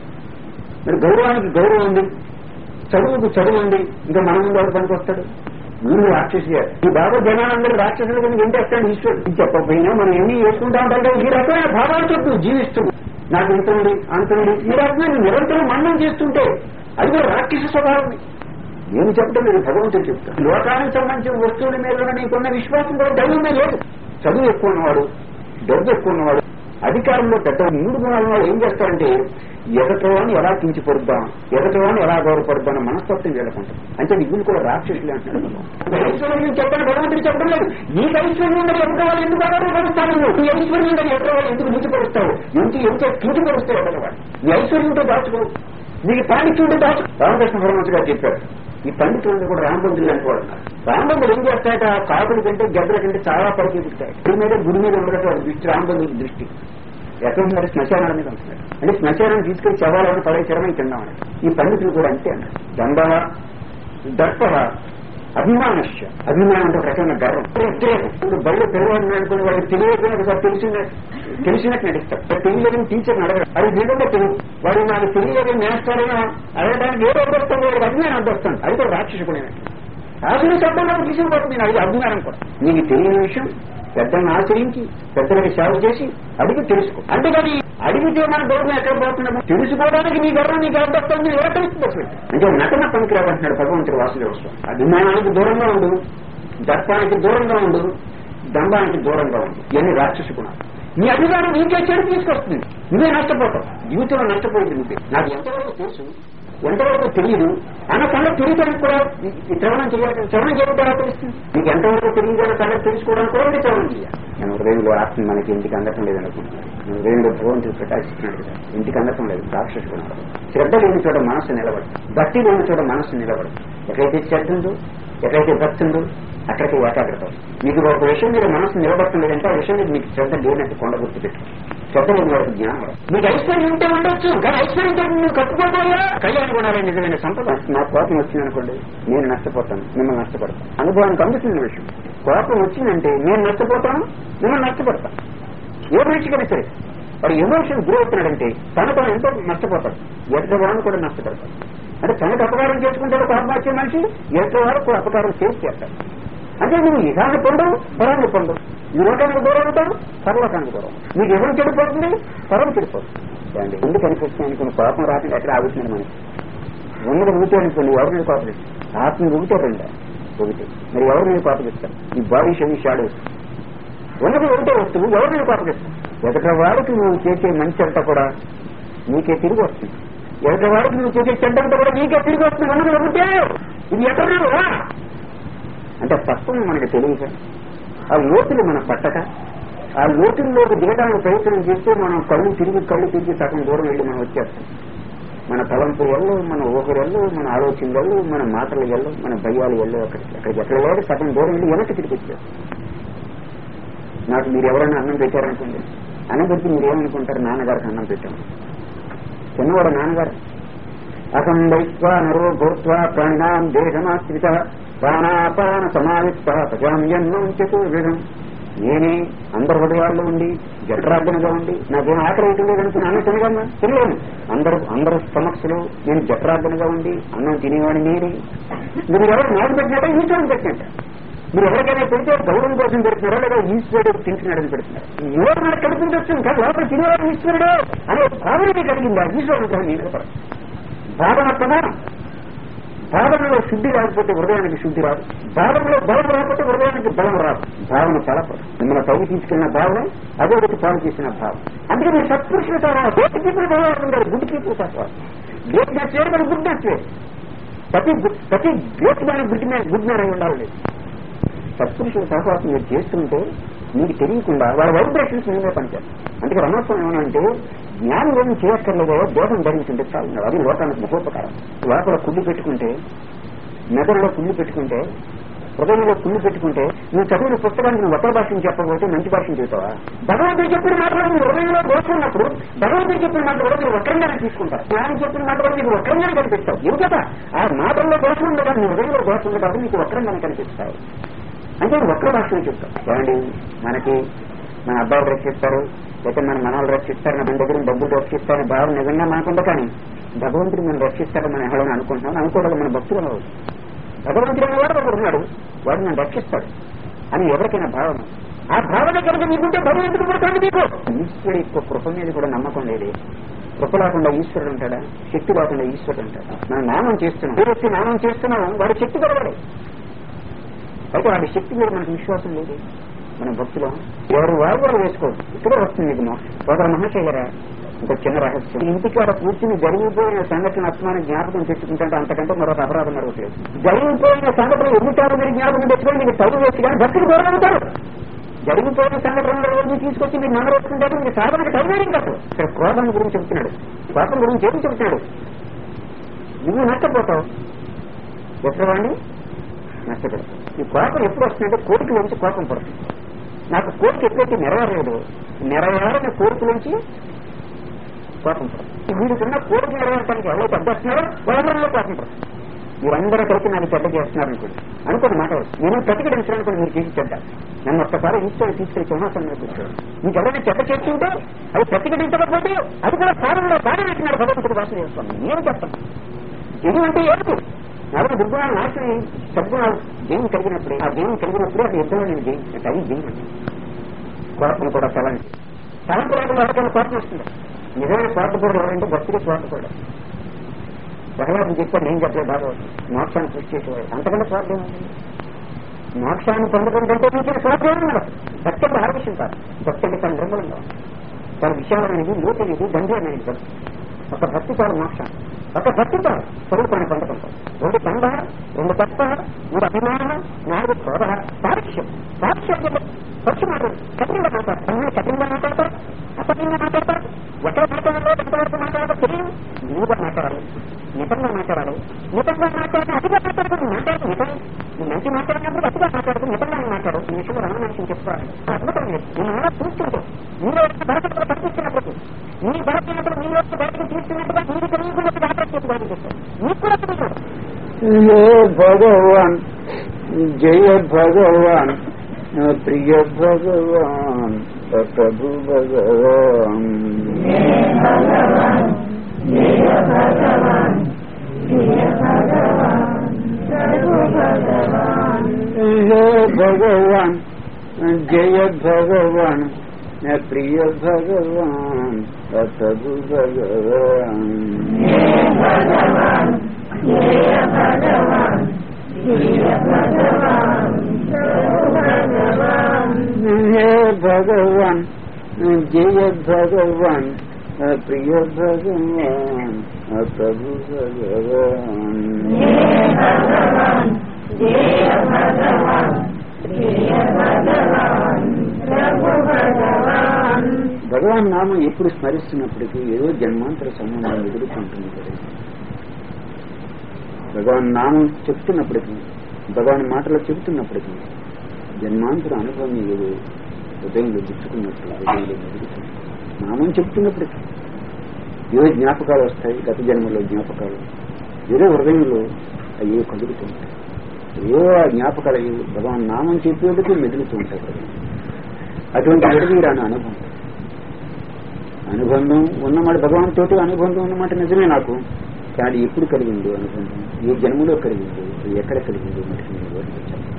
మరి గౌరవానికి గౌరవం ఉంది చదువుకు చదువు ఉంది ఇంకా మన ముందు ఎవరు పనికి వస్తాడు వీళ్ళు రాక్షసి ఈ బాబా జనాలందరూ రాక్షసుల కింద వింటేస్తాడు ఈశ్వరుడు ఇది చెప్పకపోయినా మనం ఎన్ని చేసుకుంటా ఉంటాం కదా, ఈ రకమైన భావాలతో నువ్వు జీవిస్తుంది నాకు ఇంత ఉంది అంత ఉంది ఈ రకమైన నిరంతరం మన్నం చేస్తుంటే అది కూడా రాక్షస స్వభావం నేను చెప్పడం లేదు భగవంతుడు చెప్తాను లోకానికి సంబంధించిన వస్తువుల మీద నీకున్న విశ్వాసం కూడా దైవం మీద లేదు చదువు ఎక్కువ ఉన్నవాడు డబ్బు ఎక్కువ ఉన్నవాడు అధికారంలో పెద్ద మూడు గుణాల వాళ్ళు ఏం చేస్తారంటే ఎదటవాన్ని ఎలా కించిపరుద్దాం ఎదటవాన్ని ఎలా గౌరవపరుద్దాం అన్న మనస్తత్వం వీళ్ళకుంటాం అంటే వీళ్ళు కూడా రాక్షసులే అంటున్నాడు భగవంతుడు. ఐశ్వర్యం చెప్పండి భగవంతుడు చెప్పడం లేదు నీకు ఐశ్వర్యం ఉందని ఎక్కడ వాళ్ళు ఎందుకు ఆధారపరుస్తావు నువ్వు? నీ ఐశ్వర్యం ఉందని ఎక్కడ వాళ్ళు ఎందుకు కించిపరుస్తావు ఎంత ఎంత కించిపరుస్తావు ఎక్కడ వాడు నీ ఐశ్వర్యంతో దాచుకో నీకు పాండిత్యుంటే దాచు రామకృష్ణ పరమహంస గారు చెప్పారు ఈ పండితులను కూడా రామబంధులు లాంటి వాడు ఉన్నారు రామబంధులు ఏం చేస్తాయట కాకుల కంటే గద్దల కంటే చాలా పరిగెత్తుతాయి గుడి మీద గుడి మీద ఉండడం వాడి దృష్టి రామబంధువుల దృష్టి ఎక్కడ ఉన్నారు శ్మశానాల మీద ఉంటున్నారు అంటే శ్మశానం తీసుకెళ్లి శవాలను పడే చరమై తిన్నామని ఈ పండితులు కూడా అంతే అన్నారు దండవ దర్ప అభిమానశ్య అభిమానం అంటే ఒక రకమైన గర్వం ఉద్రేకం ఇప్పుడు బయట పిల్లవాడిని అనుకుని వాళ్ళకి తెలియకపోయినా ఒకసారి తెలిసిన తెలిసినట్టు నడుస్తారు మరి తెలియలేదని టీచర్ అడగరు అది నిజంగా తెలుగు వాడు నాకు తెలియలేదని నేస్తారని అడగడానికి ఏదో అడ్డొస్తుంది వాడికి అభిమానం అడ్డొస్తుంది అది కూడా రాక్షసు కూడా ఆశని శబ్దంలో తీసుకుపోతుంది నేను అది అభిమానం కూడా నీకు తెలియని విషయం పెద్దలను ఆచరించి పెద్దలకి సేవ చేసి అడిగి తెలుసుకో అంతేగాని అడిగితే మన గౌరవం ఎక్కడ పోతున్నాము తెలుసుకోవడానికి నీ గౌరవం నీకు అడ్డొస్తుంది ఎవరు తెలుస్తుంది అసలు అంటే నటన పనికిరాదంటున్నాడు భగవంతుడు వాసుదేవ స్వామి అభిమానానికి దూరంగా ఉండు దర్పానికి దూరంగా ఉండు దంబానికి దూరంగా ఉండు ఇవన్నీ రాక్షసు గుణాలు నీ అభిమానం నీకే చెడు తీసుకొస్తుంది నువ్వే నష్టపోతావు జీవితంలో నష్టపోయింది నువ్వే నాకు ఎంతవరకు తెలుసు ఎంతవరకు తెలియదు అన్న సంగతి తెలియడానికి కూడా ఈ- ఈ శ్రవణం చేయాలి శ్రవణం చేయడం ద్వారా తెలుస్తుంది మీకు ఎంతవరకు తెలియదు అన్న సంగతి తెలుసుకోవడానికి కూడా మీరు శ్రవణం చేయాలి నేను హృదయంలో ఆత్మ మనకి ఇంటికి అందటం లేదు అనుకుంటున్నాను నేను హృదయంలో భగవంతుడు ప్రకాశిస్తున్నాడు కదా ఇంటికి అందటం లేదు రాక్షసుడు శ్రద్ధ లేని చోట మనస్సు నిలబడు భక్తి లేని చోట మనస్సు నిలబడు ఎక్కడైతే శ్రద్ధ ఉందో ఎక్కడైతే భక్తి ఉందో అక్కడికి ఏకాగ్రత వస్తుంది. మీకు ఒక విషయం మీద మనసు నిలబడటం లేదంటే ఆ విషయం మీద మీకు శ్రద్ధ లేనట్టు కొండ గుర్తు పెట్టు శ్రద్ధ లేని వాడికి జ్ఞానం రాదు. మీకు ఐశ్వర్యం ఉంటే ఉండొచ్చు కానీ ఐశ్వర్యం తోటి నువ్వు కట్టుకోపోయా కళ్యాణ గుణాలే నిజమైన సంపద నా కోపం వచ్చిందనుకోండి నేను నష్టపోతాను మిమ్మల్ని నష్టపడతాను అనుభవానికి అందుతున్న విషయం కోపం వచ్చిందంటే నేను నష్టపోతాను మిమ్మల్ని నష్టపడతాను ఏ మనిషికైనా సరే వాడు ఎమోషన్ గురి అవుతున్నాడంటే తన తను ఎంతో నష్టపోతాడు ఎట్ల వాడిని కూడా నష్టపడతాడు అంటే తనకు అపకారం చేసుకుంటాడు కోపం వచ్చే మనిషి ఎట్ల వాడు అపకారం చేసి చేస్తాడు అంటే నువ్వు ఇహాన్ని పొందవు పరాన్ని పొందవు ఈ లోకానికి దూరం అవుతావు పరలోకానికి దూరం నీకు ఎవరు చెడిపోతుంది పరం చెడిపోతుంది ఏమండి? ఎందుకు అనిపిస్తుంది అనుకున్న కోపం రాకుండా ఎక్కడ ఆగుతుంది మనకి ఉన్నది ఊటే అనుకోండి ఎవరి మీద కోపడిస్తారు ఆత్మ ఊటే రెండా ఒకటి మరి ఎవరి మీద కోపడిస్తారు ఈ బాడీ షవి షాడోస్ ఉన్నది ఒకటే వస్తువు ఎవరి మీద కోపడిస్తారు ఎదుట వాడికి నువ్వు చేసే మంచి అంతా కూడా నీకే తిరిగి వస్తుంది ఎదుట వాడికి నువ్వు చేసే చెడ్డ అంతా కూడా నీకే తిరిగి వస్తుంది ఉన్నది ఒకటే ఇది ఎక్కడ అంటే తత్వం మనకి తెలియక ఆ లోతులు మన పట్టక ఆ లోతుల్లోకి దిగడానికి ప్రయత్నం చేస్తే మనం కళ్ళు తిరిగి కళ్ళు తిరిగి సగం దూరం వెళ్ళి మనం వచ్చేస్తాం మన తలంపు ఎల్లు మన ఊహరెళ్ళు మన ఆలోచనలు మన మాటల ఎల్లు మన భయాలు ఎల్లు అక్కడికి అక్కడికి ఎక్కడ లేదు సగం దూరం వెళ్ళి వెనక్కి తిరిగి వచ్చారు నాకు మీరు ఎవరైనా అన్నం పెట్టారనుకోండి అన్నం పెట్టి మీరు ఏమనుకుంటారు నాన్నగారికి అన్నం పెట్టాము చిన్నవాడు నాన్నగారు అహం వైత్వా నరో భూత్వా ప్రాణినాం దేహమాశ్రిత ప్రాణాపాన సమావిత్త ప్రజామ్యన్నం చతుర్విధం నేనే అందరి హృదయాల్లో ఉండి జఠరార్జనగా ఉండి నాకేం ఆకలి అయితే లేదనుకుని అన్నం తినగలనా తినలేను అందరు అందరు స్టమక్స్ లో నేను జఠరార్జనగా ఉండి అన్నం తినేవాడిని నేనే మీరు ఎవరు నాకు పెట్టినట్ట ఈశ్వరుని పెట్టినట్ట మీరు ఎవరికైనా పెడితే గౌరవం కోసం పెడుతున్నారా లేదా ఈశ్వరుడు తింటున్నాడని పెడుతున్నారు ఎవరు నాకు కనిపించవచ్చు కానీ లోపల తినేవాడు ఈశ్వరుడు అనే భావన కలిగిందా ఈశ్వరుడు నీకు భావన ప్రధానం భావనలో శుద్ధి రాకపోతే హృదయానికి శుద్ధి రాదు భావనలో బలం రాకపోతే హృదయానికి బలం రాదు భావన ఫలప్రదం మిమ్మల్ని పైకి తీసుకెళ్లిన భావన అదే ఒకటి పాలు చేసిన భావన అందుకే మీరు సత్పురుషుల తర్వాత గేట్ కీపులు ఉండాలి గుడ్ కీపులు తత్వ గేట్ నచ్చే మన గుడ్ నచ్చే ప్రతి గు- ప్రతి గేట్ మన గుడ్ మ్యాన్ గుడ్ మ్యాన్ అయి ఉండాలి సత్పురుషుల సహవాసం మీరు చేస్తుంటే మీకు తెలియకుండా వాళ్ళ వైబ్రేషన్స్ మీదే పనిచేస్తారు అందుకే రమణత్వం ఏమనంటే జ్ఞానం ఏమి చేయక్కర్లేదో దేహం ధరించుంటే చాలు అది లోకానికి మహోపకారం లోపల కుళ్ళు పెట్టుకుంటే మెదడులో కుళ్ళు పెట్టుకుంటే హృదయంలో కుళ్ళు పెట్టుకుంటే నువ్వు చదివిన పుస్తకానికి నువ్వు ఒక్క భాషను చెప్పకపోతే మంచి భాషను చెబుతావా భగవంతుడు చెప్పిన మాటలు నీ హృదయంలో దోచుకున్నప్పుడు భగవంతుడు చెప్పిన మాట కూడా మీరు ఒక్కరిగానే తీసుకుంటారు జ్ఞానం చెప్పిన మాట కూడా నీకు ఒక్కరిగానే కనిపిస్తావు ఎందుకట ఆ మాటల్లో దోషం ఉండగా నీ హృదయంలో దోషం ఉండగా నీకు ఒక్కరిగానే కనిపిస్తాయి అంటే ఒక్క భాషలో చెప్తాం ఏమండి మనకి మన అబ్బాయిలు రక్షిస్తారు లేకపోతే మన మనవాళ్ళు రక్షిస్తారు మన దగ్గర డబ్బులు రక్షిస్తారని భావన నిజంగా మనకుంది కానీ భగవంతుడు మనం రక్షిస్తాడని మనం ఎవరైనా అనుకుంటున్నాం అనుకోవడం మన భక్తులు అవ్వదు భగవంతుడు అనేవాడు ఒకడు ఉన్నాడు వాడు నన్ను రక్షిస్తాడు అని ఎవరికైనా భావన ఆ భావన కనుక మీకుంటే భగవంతుడు పుడతాడు మీకు ఈశ్వరుడు యొక్క కృప మీద కూడా నమ్మకం లేదే కృప లేకుండా ఈశ్వరుడు ఉంటాడా శక్తి లేకుండా ఈశ్వరుడు ఉంటాడా మనం నామం చేస్తున్నాం ఏ వ్యక్తి నామం చేస్తున్నాం వాడు శక్తి కలవాడు అయితే వాడి శక్తి మీద మనకు విశ్వాసం లేదు మన భక్తులు ఎవరు వారు వారు వేసుకోవచ్చు ఇక్కడ వస్తుంది మీకు మోక్షం సోదర మహాశైలరా ఇంకో చిన్న రహస్యం ఇంటికాడ కూర్చుని జరిగిపోయిన సంఘటన అస్మాన్ని జ్ఞాపకం తెచ్చుకుంటే అంతకంటే మరొక అపరాధం మరొకలేదు జరిగిపోయిన సంఘటన ఎన్నిసార్లు మీరు జ్ఞాపకం తెచ్చుకొని మీకు తగు వేసి కానీ భక్తులు కోరగలుగుతారు జరిగిపోయిన సంఘటనల రోజు తీసుకొచ్చి మీరు నమ్మరేసుకుంటారు మీకు సాధనకు టైం కాదు ఇక్కడ క్రోధం గురించి చెప్తున్నాడు కోపం గురించి ఏమి చెప్తున్నాడు నువ్వు నష్టపోతావు ఎక్కడ వాడిని నష్టపెడతావు ఈ కోపం ఎప్పుడు వస్తుందంటే కోరిక నుంచి కోపం పడుతుంది నాకు కోరిక ఎప్పుడైతే నెరవేరలేదు నెరవేరని కోరిక నుంచి కోపం పడుతుంది వీడికున్న కోరిక నెరవేరటానికి ఎవరైతే అడ్డొస్తున్నారో వాళ్ళందరిలో కోపం పడుతుంది మీరందరూ కలిసి నాకు చెడ్డ చేస్తున్నారు అనుకోండి అనుకోని మాట వస్తుంది. నేను ప్రతిఘటించడానికి మీరు చేసి చెడ్డ నన్ను ఒక్కసారి ఈశ్వరుడు తీసుకెళ్లి సింహాసనం కూర్చోడు మీకు ఎవరైనా చెడ్డ చేస్తుంటే అది ప్రతిఘటించకపోతే అది కూడా సాధనలో బాగా పెట్టినాడు భగవంతుడు భాష చేస్తాను నేను చెప్పను జయం అంటే ఏమిటి నాలుగు దుర్గుణాలు నాశనం సద్గుణాలు జయం కలిగినప్పుడే ఆ జయం కలిగినప్పుడే అది యుద్ధంలో నేను జయించినట్టు అది జయం అంటే కోపం కూడా తలండి తలంపు లేకుండా ఎవరికైనా కోపం వస్తుంది నిజమైన స్వార్థపరుడు ఎవరంటే భక్తుడు స్వార్థపరుడు భగవంతుడు చెప్పాడు నేను చెప్పలేదు భాగవతం మోక్షాన్ని కృషి చేసేవాడు అంతకంటే స్వార్థం ఏముంది? మోక్షాన్ని పొందకుంటే మించిన స్వార్థం ఉండదు భక్తి అంటే ఆరోగ్యం కాదు భక్తి అంటే తన నిర్మలంగా ఉంది. తన విశాలమైనది లోతైనది గంభీరమైనది భక్తి ఒక భక్తి చాలు మోక్షం ఒక భక్తితో స్వరూపాన్ని పొందుకుంటాం రెండు తండ రెండు తత్వ మూడు అభిమానం నాలుగు క్రోధ సాక్ష్యం సాక్ష్యం అంటే పక్షుమారు కఠినంగా మాట్లాడతారు అన్నీ కఠినంగా మాట్లాడతారు అసభ్యంగా మాట్లాడతారు ఎక్కడ మాట్లాడాలో ఎంతవరకు మాట్లాడాలో తెలియదు నువ్వుగా మాట్లాడాలి మితంగా మాట్లాడాలి మితంగా మాట్లాడిన అతిగా మాట్లాడదు మాట్లాడదు మితం నువ్వు మంచి మాట్లాడినప్పుడు అతిగా మాట్లాడదు మితంగా మాట్లాడు ఈ విషయంలో రమణ మనిషిని చెప్తారు అద్భుతం లేదు నేను అలా చూస్తుంటే నీలో యొక్క బలపత్రులు కనిపిస్తున్నప్పుడు నీ బలమైనప్పుడు నీ యొక్క బలపతి తీస్తున్నట్టుగా నీకు తెలియకుండా జాగ్రత్త చేసి వాడిని చెప్తాను నీకు కూడా తెలియదు हे भगवान जय भगवान प्रिय भगवान प्रभु भगवान हे भगवान जय भगवान प्रिय भगवान प्रभु भगवान हे भगवान जय भगवान प्रिय भगवान प्रभु भगवान భగవాన్ నామం ఎప్పుడు స్మరిస్తున్నప్పటికీ ఏదో జన్మాంతర సంబంధం ఎదుర్కొంటుంది కదా భగవాన్ నామం చెప్తున్నప్పటికీ భగవాన్ మాటలు చెబుతున్నప్పటికీ జన్మాంతర అనుభవం ఏదో హృదయంలో గుచ్చుకున్నట్టు హృదయంలో మెదుగుతుంది నామం చెప్తున్నప్పటికీ ఏదో జ్ఞాపకాలు వస్తాయి గత జన్మలో జ్ఞాపకాలు ఏదో హృదయంలో అయ్యో కలుగుతుంటాయి ఏవో ఆ జ్ఞాపకాలు అయ్యో భగవాన్ నామం చెప్పేందుకు మెదులుతూ ఉంటాయి హృదయం అటువంటి విడదీరాని అనుభవం అనుబంధం ఉన్నమాట భగవాన్ తోటి అనుబంధం ఉన్నమాట నిజమే నాకు కానీ ఎప్పుడు కలిగిందో అనుబంధం ఏ జన్మలో కలిగిందో ఎక్కడ కలిగిందో మటుకు నేను వివరించాను